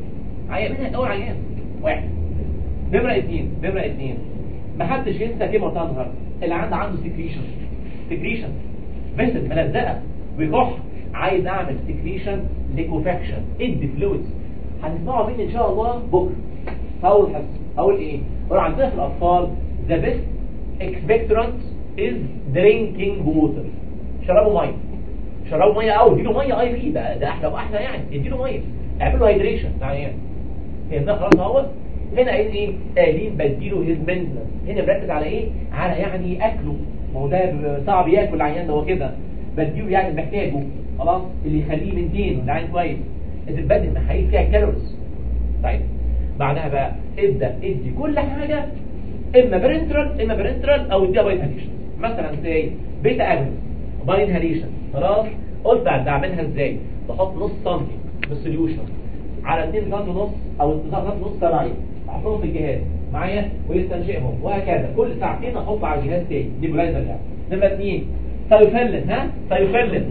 عيان بينهج اول عيان واحد نمره اثنين نمره اثنين ما حدش ينسى كلمه قلتها النهارده اللي عنده عنده سكريشن سكريشن بس ملزقه ويكح عايز اعمل سكريشن ليكوفاكشن ادي فلويد هنسمعوا مني ان شاء الله بكره اول حصه اقول ايه اقول عندنا في الاطفال ذا بيست expectorant is drinking water شربوا ميه شربوا ميه او اديله ميه اي في ده ده احلى واحلى يعني اديله ميه اعملوا هيدريشن يعني ايه فهمنا خلاص اهو هنا قايل ايه قايلين بديله هيز مينتنس هنا مركز على ايه على يعني اكله ما هو ده صعب ياكل العيان ده هو كده بديله يعني محتاجه خلاص اللي يخليه منتين ده عين كويس البدن محايل فيها كالوريز طيب بعدها بقى ابدا ادي كل حاجه اما برنترال اما برنترال او اديها باي انهاليشن مثلا زي بيتا اجنس باي انهاليشن خلاص قلت بعملها ازاي بحط نص سنتي بالسوليوشن على 2 سم ونص او 2 سم ونص سرايا احطهم في الجهاز معايا ويستنشقهم وهكذا كل ساعتين احط على الجهاز تاني دي بلايزر يعني نمره 2 سيفلن ها سيفلن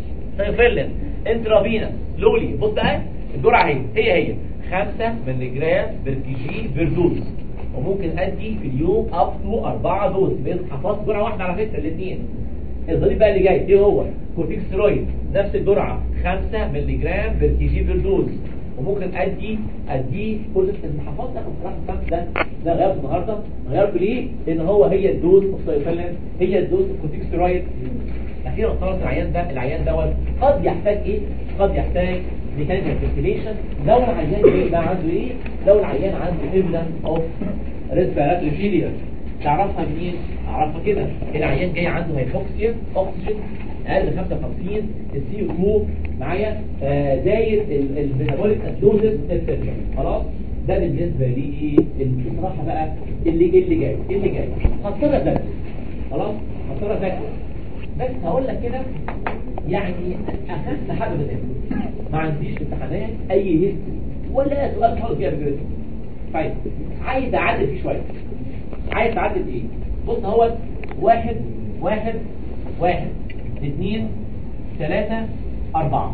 سيفلن انترافينس لولي بص بقى الجرعه اهي هي هي 5 مللي جرام بير كي جي بير دوز وممكن ادي في اليوم اب تو 4 دوز بس حفظت جرعه واحده على فكره الاثنين الضريب بقى اللي جاي ايه هو كورتيكسترويد نفس الجرعه 5 مللي جرام بير كي جي بير دوز وممكن ادي اديه كل المحافظات ده بصراحه ده ده غيرته النهارده غيرته ليه؟ لان هو هي الدوز الصيفلين هي الدوز الكورتيكسترويد اخيرا خلاص العيان ده العيان دوت قد يحتاج ايه؟ قد يحتاج ميكانيكال فنتيليشن لو العيان جاي ده عنده ايه؟ لو العيان عنده ايفيدنس اوف ريسبيراتوري فيلير تعرفها منين؟ اعرفها كده العيان جاي عنده هيبوكسيا اكسجين اقل من 55 السي او 2 معايا آه زايد الميتابوليك ادوزس اتسترا خلاص ده بالنسبه لي بصراحه بقى اللي اللي جاي اللي جاي هضطر اذاكر خلاص هضطر اذاكر بس هقول لك كده يعني اخذت حاجه من ما عنديش امتحانات اي هيستوري ولا سؤال خالص فيها بجد طيب عايز اعدل فيه شويه عايز تعدل ايه بص اهوت واحد واحد واحد اثنين ثلاثة أربعة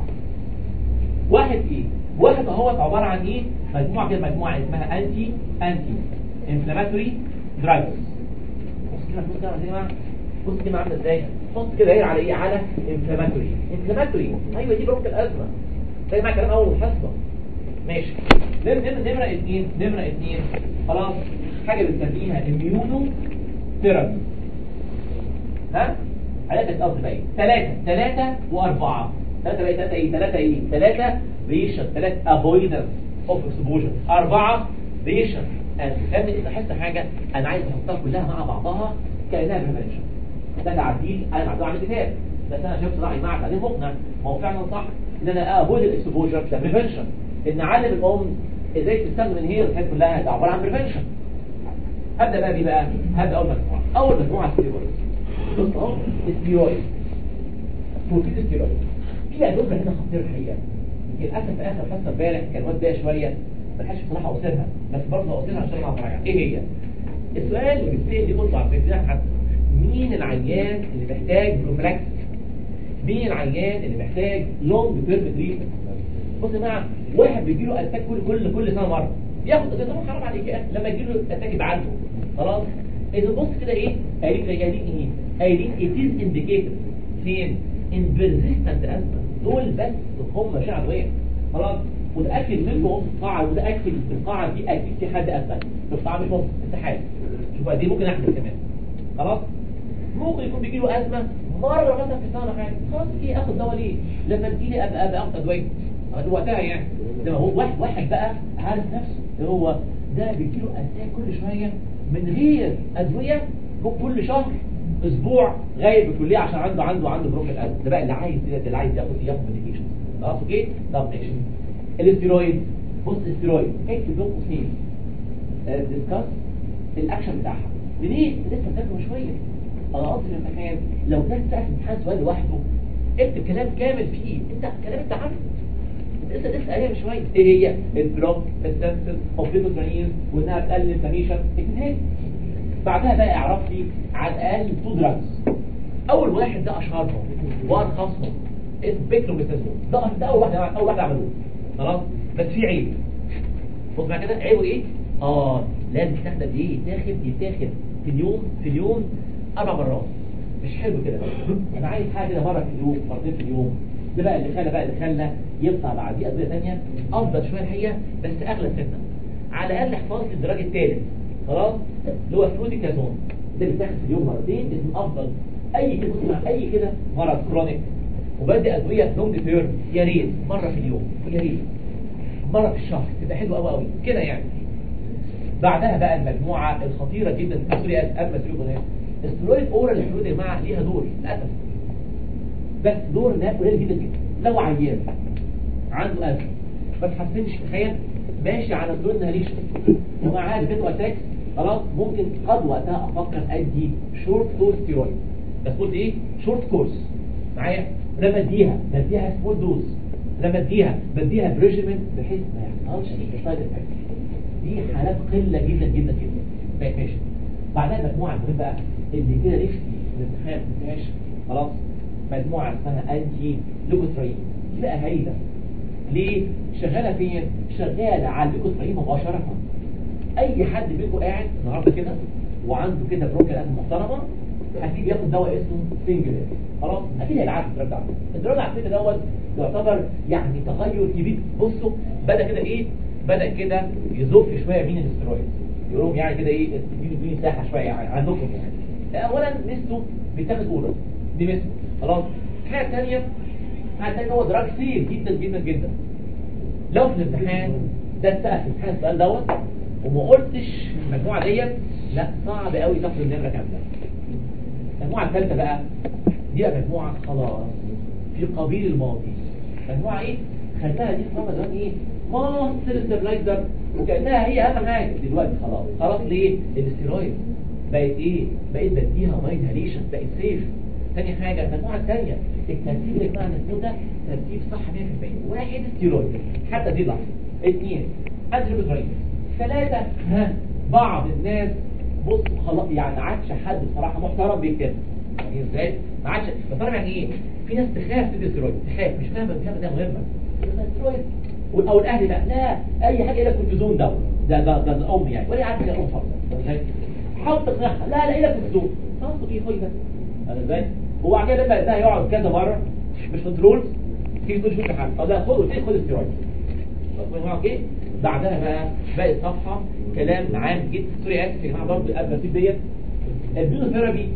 واحد ايه واحد اهوت عبارة عن ايه مجموعة كده مجموعة اسمها انتي انتي انفلاماتوري درايفرز بص كده بص كده يا جماعة بص كده عامله ازاي بص كده داير على ايه على انفلاماتوري انفلاماتوري ايوه دي بروك الازمه زي ما كلام اول حصه ماشي نمرة اثنين نمرة اثنين خلاص حاجة بنسميها اميونو ثيرابي ها ثلاثة قصدي بقى ايه ثلاثة ثلاثة وأربعة ثلاثة بقى ثلاثة ايه ثلاثة ايه ثلاثة ريشن ثلاثة افويدنس اوف اكسبوجر أربعة ريشن كان لاحظت حاجة أنا عايز أحطها كلها مع بعضها كأنها بريفنشن ده تعديل أنا معدول عن الكتاب بس أنا شايف صراحة مع تعديل مقنع ما هو فعلا صح إن أنا أفويد الاكسبوجر ده بريفنشن إن أعلم الأم إزاي تستخدم الهيل الحاجات كلها ده عبارة عن بريفنشن هبدأ بقى بيه بقى هبدأ أول مجموعة أول مجموعة ستيرويد بص اهو ستيرويد بروتين ستيرويد في ادويه هنا خطيره الحقيقه للاسف في اخر حصه امبارح كان واد بيها شويه ما لحقش بصراحه اوصلها بس برضه اوصلها عشان اعرف اراجع ايه هي السؤال اللي بيتسال دي بص على فكره حد مين العيان اللي محتاج بروفلاكس مين العيان اللي محتاج لونج تيرم تريتمنت بص يا جماعه واحد بيجي له اتاك كل كل كل سنه مره ياخد ده طبعا حرام عليك يا اخي لما يجي له اتاك يبقى عنده خلاص اذا بص كده ايه قايلين قايلين ايه قايلين it is indicated فين in persistent asthma دول بس هم شعر وين خلاص متاكد منكم في القاعه متاكد في القاعه دي اكيد في حد اسال في القاعه منهم امتحان شوف دي ممكن احمل كمان خلاص ممكن يكون بيجي له ازمه مره مثلا في السنه حاجه خلاص ايه اخد دواء ليه لما تجيلي ابقى ابقى اخد ادويه وقتها يعني لما هو واحد واحد بقى عارف نفسه اللي هو ده بيجي له اتاك كل شويه من غير ادويه كل شهر اسبوع غايب الكليه عشان عنده عنده عنده بروك القلب ده بقى اللي عايز ده اللي عايز ياخد ياخد ميديكيشن خلاص اوكي طب ماشي الاستيرويد بص الاستيرويد اكتب له قوسين ديسكاس الاكشن بتاعها منين لسه فاكره شويه انا قصدي في الامتحان لو ده بتاع امتحان سؤال لوحده اكتب كلام كامل فيه انت كلام انت عارفه لسه لسه قايلها من شويه ايه هي البلوك السنسز اوف ليكوترينز وانها تقلل الانفلاميشن اكتبها لي بعدها بقى اعرف لي على الاقل تو دراجز اول واحد ده اشهرهم وارخصهم اسمه بيكلوميثازون ده ده اول واحد اول واحد عملوه خلاص بس في عيب بص معايا كده عيبه ايه اه لازم يستخدم ايه يتاخد يتاخد في اليوم في اليوم اربع مرات مش حلو كده انا عايز حاجه كده مره في اليوم مرتين في اليوم ده بقى اللي خلى بقى اللي خلى يطلع بعديه ادويه ثانيه افضل شويه الحقيقه بس اغلى سنه على الاقل احفظ لي الدرجه الثالث خلاص اللي هو فلوديكازون ده بيتاخد في اليوم مرتين ده من افضل اي كده بص مع اي كده مرض كرونيك وبدي ادويه لونج تيرم يا ريت مره في اليوم يا ريت مره في الشهر تبقى حلوه قوي قوي كده يعني بعدها بقى المجموعه الخطيره جدا سوري قبل ما تقولوا السترويد اورال الحلول يا جماعه ليها دور للاسف بس دور ده قليل جدا جدا لو عيان عنده أزمة ما تحسنش تخيل ماشي على سترويد انهاليشن ومع هذا بيتو اتاك خلاص ممكن قد وقتها افكر ادي شورت كورس ستيرويد بس قلت ايه شورت كورس معايا لما اديها بديها سمول دوز لما اديها بديها بريجيمنت بحيث ما يحصلش سايد افكت دي حالات قله جدا جدا جدا طيب ماشي بعدها مجموعه المهم بقى اللي كده نفسي الامتحان ما فيهاش خلاص مجموعه اسمها انتي لوكوترين دي بقى هايله ليه شغاله فين شغاله على اللوكوترين مباشره اي حد منكم قاعد النهارده كده وعنده كده بروكل قلب محترمه هتيجي ياخد دواء اسمه سنجل خلاص اكيد هيلعب الدرج ده الدرج على فكره دوت يعتبر يعني تغير كبير بصوا بدا كده ايه بدا كده يزق شويه مين الاسترويد يقولوا يعني كده ايه اديني اديني ساحه شويه يعني عندكم يعني اولا ميزته بيتاخد اولى دي ميزته خلاص الحاجه الثانيه الحاجه الثانيه هو دراج سير جدا جدا جدا لو في الامتحان ده اتسال في الامتحان السؤال دوت وما قلتش المجموعه ديت لا صعب قوي تاخد النمره كامله المجموعه الثالثه بقى دي بقى مجموعه خلاص في قبيل الماضي مجموعه ايه خدتها دي اسمها زمان ايه ماستر ستابلايزر وكانها هي اهم حاجه دلوقتي خلاص خلاص ليه الاستيرويد بقت ايه بقت بديها مايند هاليشن بقت سيف تاني حاجه المجموعه الثانيه الترتيب اللي معنى الاسبوع ده ترتيب صح 100% واحد ستيرويد حتى دي لحظه اثنين ادريبوترين ثلاثه ها بعض الناس بص خلاص يعني ما عادش حد بصراحه محترم بيكتب يعني ازاي ما عادش بس انا يعني ايه في ناس تخاف تدي ستيرويد تخاف مش فاهمه الكلام ده مهمه ستيرويد او الاهل بقى لا اي حاجه لك كورتيزون ده ده ده ده الام يعني ولا عارف الام فاضله حاول تقنعها لا لا لك كورتيزون خلاص ايه خد ده انا ازاي هو بعد كده لما ده يقعد كذا مره مش كنترول تيجي تقول شوف حاجه طب لا خد قلت خد ستيرويد طب اوكي بعدها بقى باقي الصفحه كلام عام جدا سوري اسف يا جماعه برضه الابرسيب ديت البيوثيرابي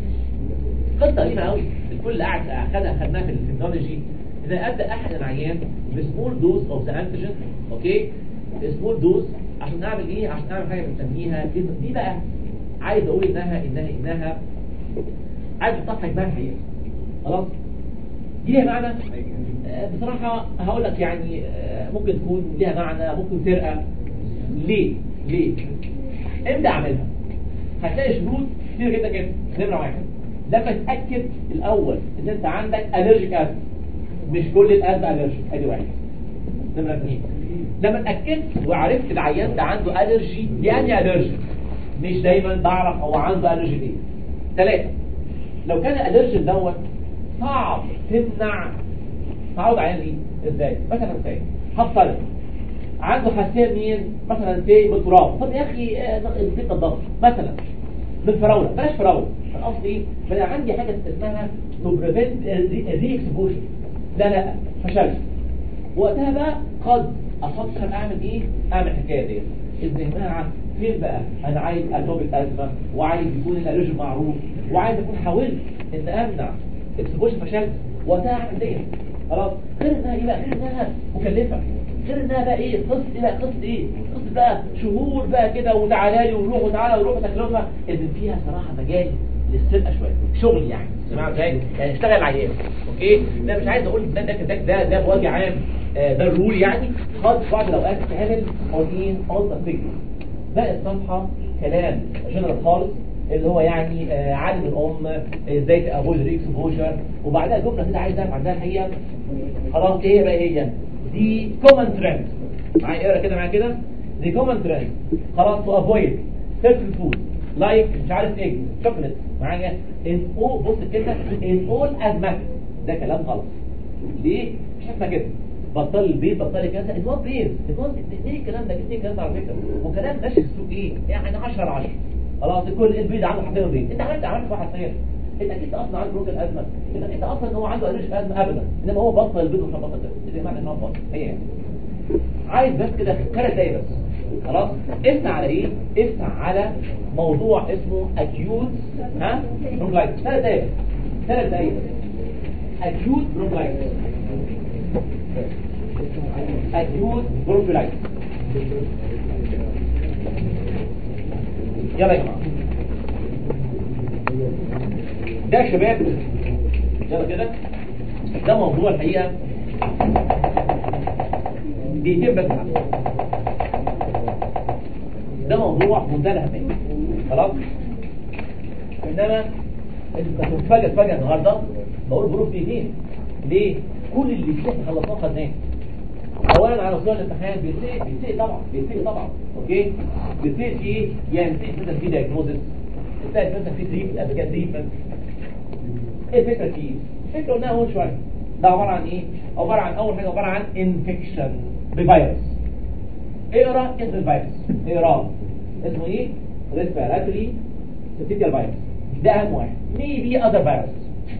قصه قديمه قوي الكل قاعد اخدها خدناها في التكنولوجي اذا ابدا احد العيان بسمول دوز اوف ذا انتيجين اوكي سمول دوز عشان نعمل ايه عشان نعمل حاجه بنسميها دي بقى عايز اقول انها انها انها عايز احطها في حجمها الحقيقه خلاص دي ليها معنى آه، بصراحه هقول لك يعني آه، ممكن تكون ليها معنى ممكن ترقى ليه ليه امتى اعملها هتلاقي شروط كتير جدا جدا نمره واحد لما تتاكد الاول ان انت عندك الرجيك اسيد مش كل الاسيد الرجيك ادي واحد نمره اثنين لما اتاكدت وعرفت العيان ده عنده الرجي يعني الرجي مش دايما بعرف هو عنده الرجي ليه ثلاثه لو كان الالرجين دوت صعب تمنع تعود عيان ايه ازاي مثلا ازاي هفترض عنده حساسيه مين مثلا زي من التراب طب يا اخي نسيت الضغط مثلا من فراوله بلاش فراوله انا قصدي ايه انا عندي حاجه اسمها تو بريفنت ري اكسبوجر لا لا فشلت وقتها بقى قد افكر اعمل ايه اعمل الحكايه دي ان يا جماعه فين بقى انا عايز اتوب الازمه وعايز يكون الالرجي معروف وعايز اكون حاولت ان امنع اكسبوجر فشلت وقتها اعمل دي خلاص غير انها ايه بقى غير انها مكلفه غير انها بقى ايه قصه ايه بقى قصه ايه قصه بقى شهور بقى كده وتعالى لي وروح وتعالى وروح تكلفه اذن فيها صراحه مجال للسرقه شويه شغل يعني سمعت ازاي يعني اشتغل عيان اوكي لا مش عايز اقول ده ده ده ده, ده بوجه عام آه، ده الرول يعني خالص في بعض الاوقات تعمل اون ان اون ذا فيجر باقي الصفحه كلام جنرال خالص اللي هو يعني آه، علم الام آه، ازاي تافويد الاكسبوجر وبعدها جمله كده عايز اعرف عندها الحقيقه خلاص ايه بقى هي دي كومن ترند معايا اقرا كده معايا كده دي كومن ترند خلاص تو افويد سيرفل فود لايك مش عارف ايه شوكليت معايا ان او بص كده ان اول ازمات ده كلام غلط ليه مش احنا كده بطل البيت بطل كذا ان وان بيز ان وان ايه الكلام ده ايه الكلام ده على فكره وكلام ماشي في السوق ايه يعني 10 على 10 خلاص كل البيت عنده حاجتين بيت انت عملت عملت واحد خير انت اكيد اصلا عنده ممكن ازمه انت انت اصلا هو عنده قريش ازمه ابدا انما هو بطل البيت ومش بطل كده زي معنى ان هو بطل هي يعني عايز بس كده ثلاث دقايق بس خلاص اسمع على ايه اسمع على موضوع اسمه اكيوت ها برونكلايتس ثلاث دقايق ثلاث دقايق اكيوت برونكلايتس اكيوت برونكلايتس يلا يا جماعه ده يا شباب يلا كده ده موضوع الحقيقه دقيقتين بس ده موضوع منتهى الاهميه خلاص انما اتفاجئ اتفاجئ النهارده بقول بروف دقيقتين ليه كل اللي فيه خلصناه خدناه اولا على مستوى الامتحان بيتسال بيتسال طبعا بيتسال طبعا اوكي بيتسال في ايه يعني بيتسال مثلا في دايجنوزس بيتسال مثلا في تريتمنت قبل كده تريتمنت ايه الفكره فيه الفكره قلناها اول شويه ده عباره عن ايه عباره عن اول حاجه عباره عن انفكشن بفيروس اقرا اسم الفيروس اقرا اسمه ايه ريسبيراتوري سيتيال فيروس ده اهم واحد ميبي اذر فيروس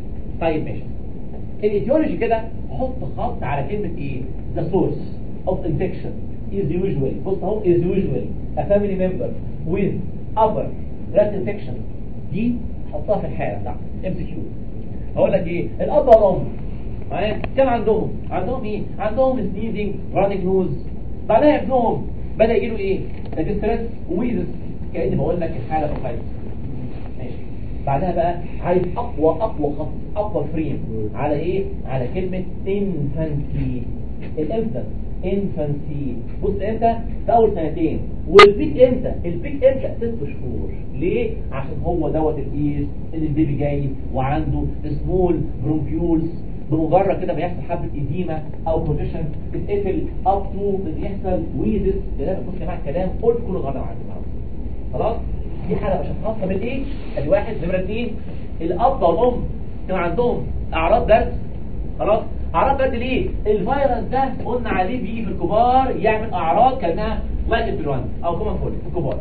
طيب ماشي الايديولوجي كده حط خط على كلمه ايه the source of infection is usually بص اهو is usually a family member with upper rat infection دي حطها في الحاله بتاعتك ام سي كيو هقول لك ايه الاب والام معايا كان عندهم عندهم ايه عندهم سنيزنج رانينج نوز بعدها ابنهم بدا يجي له ايه ستريس ويزس كاني بقول لك الحاله بتاعتك ماشي بعدها بقى عايز اقوى اقوى خط اقوى فريم على ايه على كلمه انفانسي الانفانت انفانسي بص انت في اول سنتين والبيك امتى البيك امتى ست شهور ليه عشان هو دوت الايز اللي البيبي جاي وعنده سمول برونكيولز بمجرد كده ما يحصل حبه اديمه او بروتيشن تتقفل اب تو ان يحصل ويزس ده انا كنت معاك كلام قلت كل غلط عندي خلاص دي حاله بشخصها من ايه ادي واحد نمره اثنين الاب والام كان عندهم اعراض برد خلاص اعراض برد ليه الفيروس ده قلنا عليه بيجي في الكبار يعمل اعراض كانها لايك انفلونزا او كومن كولد في الكبار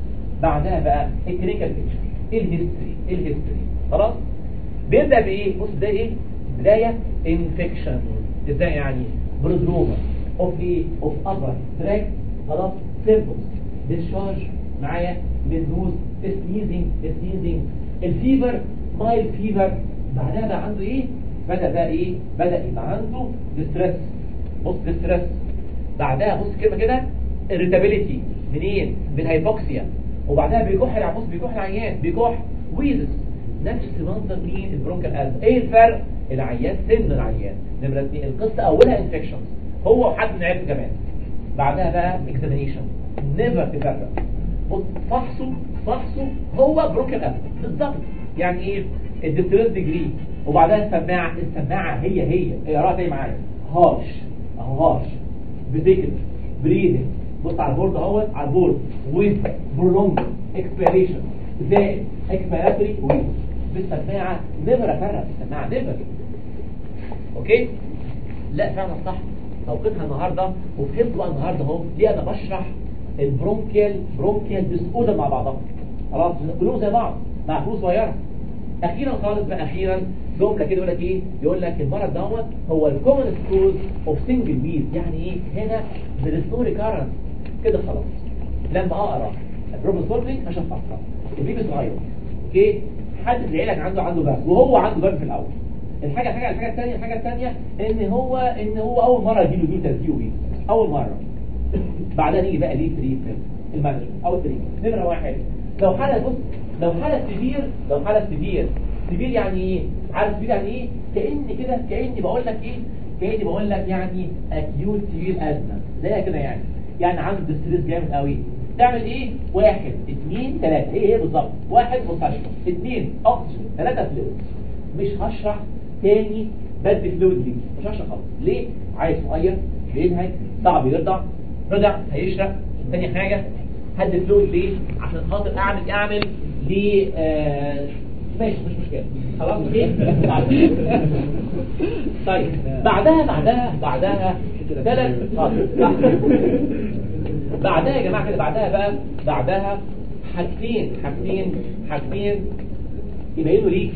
بعدها بقى الكلينيكال بيكتشر الهيستوري الهيستوري خلاص بيبدا بايه بص ده ايه بدايه انفكشن ازاي يعني برودروما اوف ايه اوف ابر تراك خلاص سيمبلز ديشارج معايا بالنوز سنيزنج سنيزنج الفيفر مايل فيفر بعدها بقى عنده ايه بدا بقى ايه بدا يبقى عنده ديستريس بص ديستريس بعدها بص كلمه كده irritability منين من هايبوكسيا وبعدها بيكح بص بيكح العيان بيكح ويزس نفس منظر مين البرونكال ألم ايه الفرق العيان سن العيان نمرة اتنين القصة اولها انفكشن هو وحد من عيلته كمان بعدها بقى اكزامينيشن نيفر تفرق بص فحصه فحصه هو برونكال ألم بالظبط يعني ايه الدكتوريز ديجري وبعدها السماعة السماعة هي هي اقراها تاني معايا هاش اهو هاش بتكت بريدنج بص على البورد اهوت على البورد with prolonged expiration زائد expiratory with بالسماعة نمرة فرق بالسماعة نمرة اوكي لا فعلا صح توقيتها النهاردة وفهمت بقى النهاردة اهو ليه انا بشرح البرونكيال برونكيال ديسوردر مع بعضها خلاص كلهم زي بعض مع فلوس صغيره اخيرا خالص بقى اخيرا جمله كده يقول لك ايه يقول لك المرض دوت هو الكومن كوز اوف سنجل بيز يعني ايه هنا there is no recurrence كده خلاص لما اقرا البروبلم سولفنج اشخصها البيبي صغير اوكي حد في العيله عنده عنده برد وهو عنده برد في الاول الحاجه الحاجه الحاجه الثانيه الحاجه الثانيه ان هو ان هو اول مره يجي له دي تزيو بيه اول مره بعدها نيجي بقى ليه تريتمنت المانجمنت او التريتمنت نمره واحد لو حاله بص لو حاله سيفير لو حاله سيفير سيفير يعني ايه عارف سيفير يعني ايه كاني كده كاني بقول لك ايه كاني بقول لك يعني اكيوت سيفير ازمه زيها كده يعني يعني عنده ستريس جامد قوي تعمل ايه واحد اثنين ثلاثة هي هي بالظبط واحد مستشفى اثنين اكسجين ثلاثة فلويد مش هشرح تاني بدي فلويد دي مش هشرح خالص ليه عايز صغير بينهج صعب يرضع رضع هيشرق تاني حاجة هدي فلويد ليه عشان خاطر اعمل اعمل ليه آه ماشي مش مشكلة خلاص ايه طيب بعدها بعدها بعدها ثلاث بعدها يا جماعة كده بعدها بقى بعدها حاجتين حاجتين حاجتين يبينوا ليك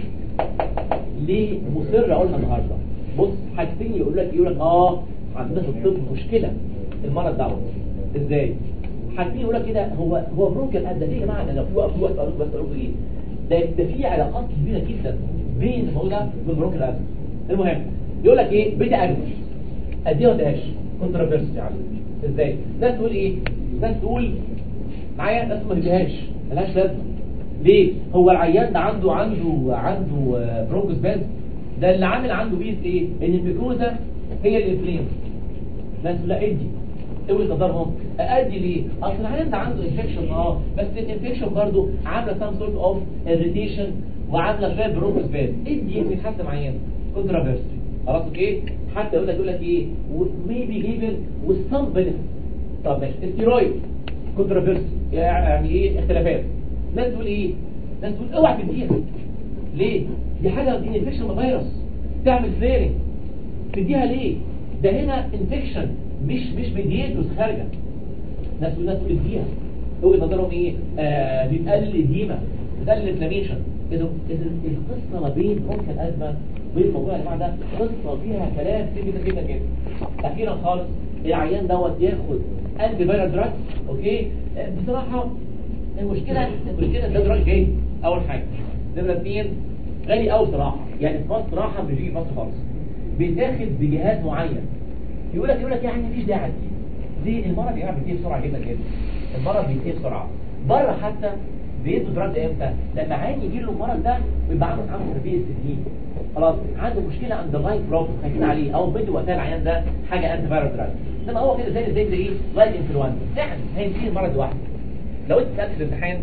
ليه مصر اقولها النهارده بص حاجتين يقول لك يقول لك اه عندنا في الطب مشكلة المرض دوت ازاي حاجتين يقول لك كده هو هو بروكل قد ايه يا جماعه ده لو في وقت في وقت اقول بس اقول ايه ده ده في علاقات كبيره جدا بين الموضوع ده والبروكل قد المهم يقول لك ايه بيتا اجنس اديها ما اديهاش كونترافيرسي يعني ازاي ناس تقول ايه ناس تقول معايا ناس ما تديهاش ملهاش لازمه ليه هو العيان ده عنده عنده عنده آه، برونكوس باز ده اللي عامل عنده بيس ايه ان البيكوزا هي الانفلين ناس تقول لا ادي اولي قدرهم ادي ليه اصل العيان ده عنده انفكشن اه بس الانفكشن برضه عامله سام سورت اوف اريتيشن وعامله شويه برونكوس باز ادي يمكن حتى معين كونترافيرسي خلاص اوكي حتى يقول لك يقول لك ايه ميبي جيفن وسام بنفيت طب ماشي الستيرويد كونترافيرسي يعني ايه اختلافات ناس تقول ايه ناس تقول اوعى تديها ليه دي حاجه دي انفكشن فيروس تعمل فليرنج تديها ليه ده هنا انفكشن مش مش ميديتوس خارجه ناس ناس تقول اديها وجهه نظرهم ايه آه بتقلل الديمه بتقلل الانفلاميشن اذا اذا القصه ما بين ممكن الازمه وبين الموضوع يا جماعه ده قصه فيها كلام كتير جدا جدا جدا اخيرا خالص العيان دوت ياخد انتي فيرال دراج اوكي آه، بصراحه المشكله المشكله ده دراج جاي اول حاجه نمره اثنين غالي قوي صراحه يعني في مصر صراحه مش بيجي في مصر خالص بيتاخد بجهاز معين يقول لك يقول لك يعني مفيش داعي دي المرض يا جماعه بينتهي بسرعه جدا جدا المرض بينتهي بسرعه بره حتى بيدوا دراج امتى لما عين يجي له المرض ده بيبقى عنده عنده بي اس دي خلاص عنده مشكله عند لاين بروبلم خايفين عليه او بده وقتها العيان ده حاجه انتي فايروس دراج انما هو كده زي زي زي ايه لايك انفلونزا يعني هينتهي المرض لوحده لو انت سالت في الامتحان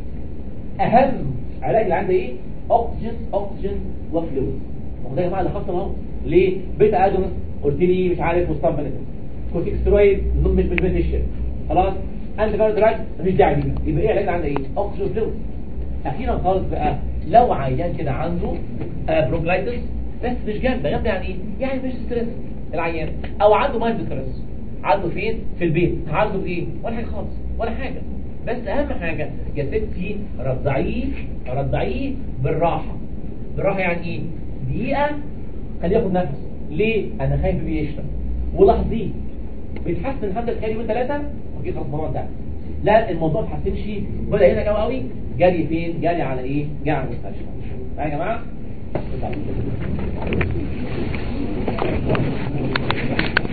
اهم علاج اللي عنده ايه اوكسجين اوكسجين وفلويد ما هو ده يا جماعه اللي حصل اهو ليه بيتا ادونس قلت لي مش عارف مستقبل كورتيكسترويد مش مش بنتشن خلاص انت فايروس دراج مفيش داعي ليها يبقى ايه العلاج اللي عنده ايه اوكسجين وفلويد اخيرا خالص بقى لو عيان كده عنده آه بروكلايتس بس مش جامده جامده يعني ايه يعني مش ستريس العيان او عنده مايند ستريس عنده فين في البيت عنده بايه ولا حاجه خالص ولا حاجه بس اهم حاجه يا ستي رضعيه رضعيه بالراحه بالراحه يعني ايه دقيقه خليه ياخد نفس ليه انا خايف بيشرب ولاحظيه بيتحسن الحمد لله يومين ثلاثه اوكي خلاص الموضوع انتهى لا الموضوع ما اتحسنش بدا هنا قوي قوي جري فين جري على ايه جري على المستشفى معايا يا جماعه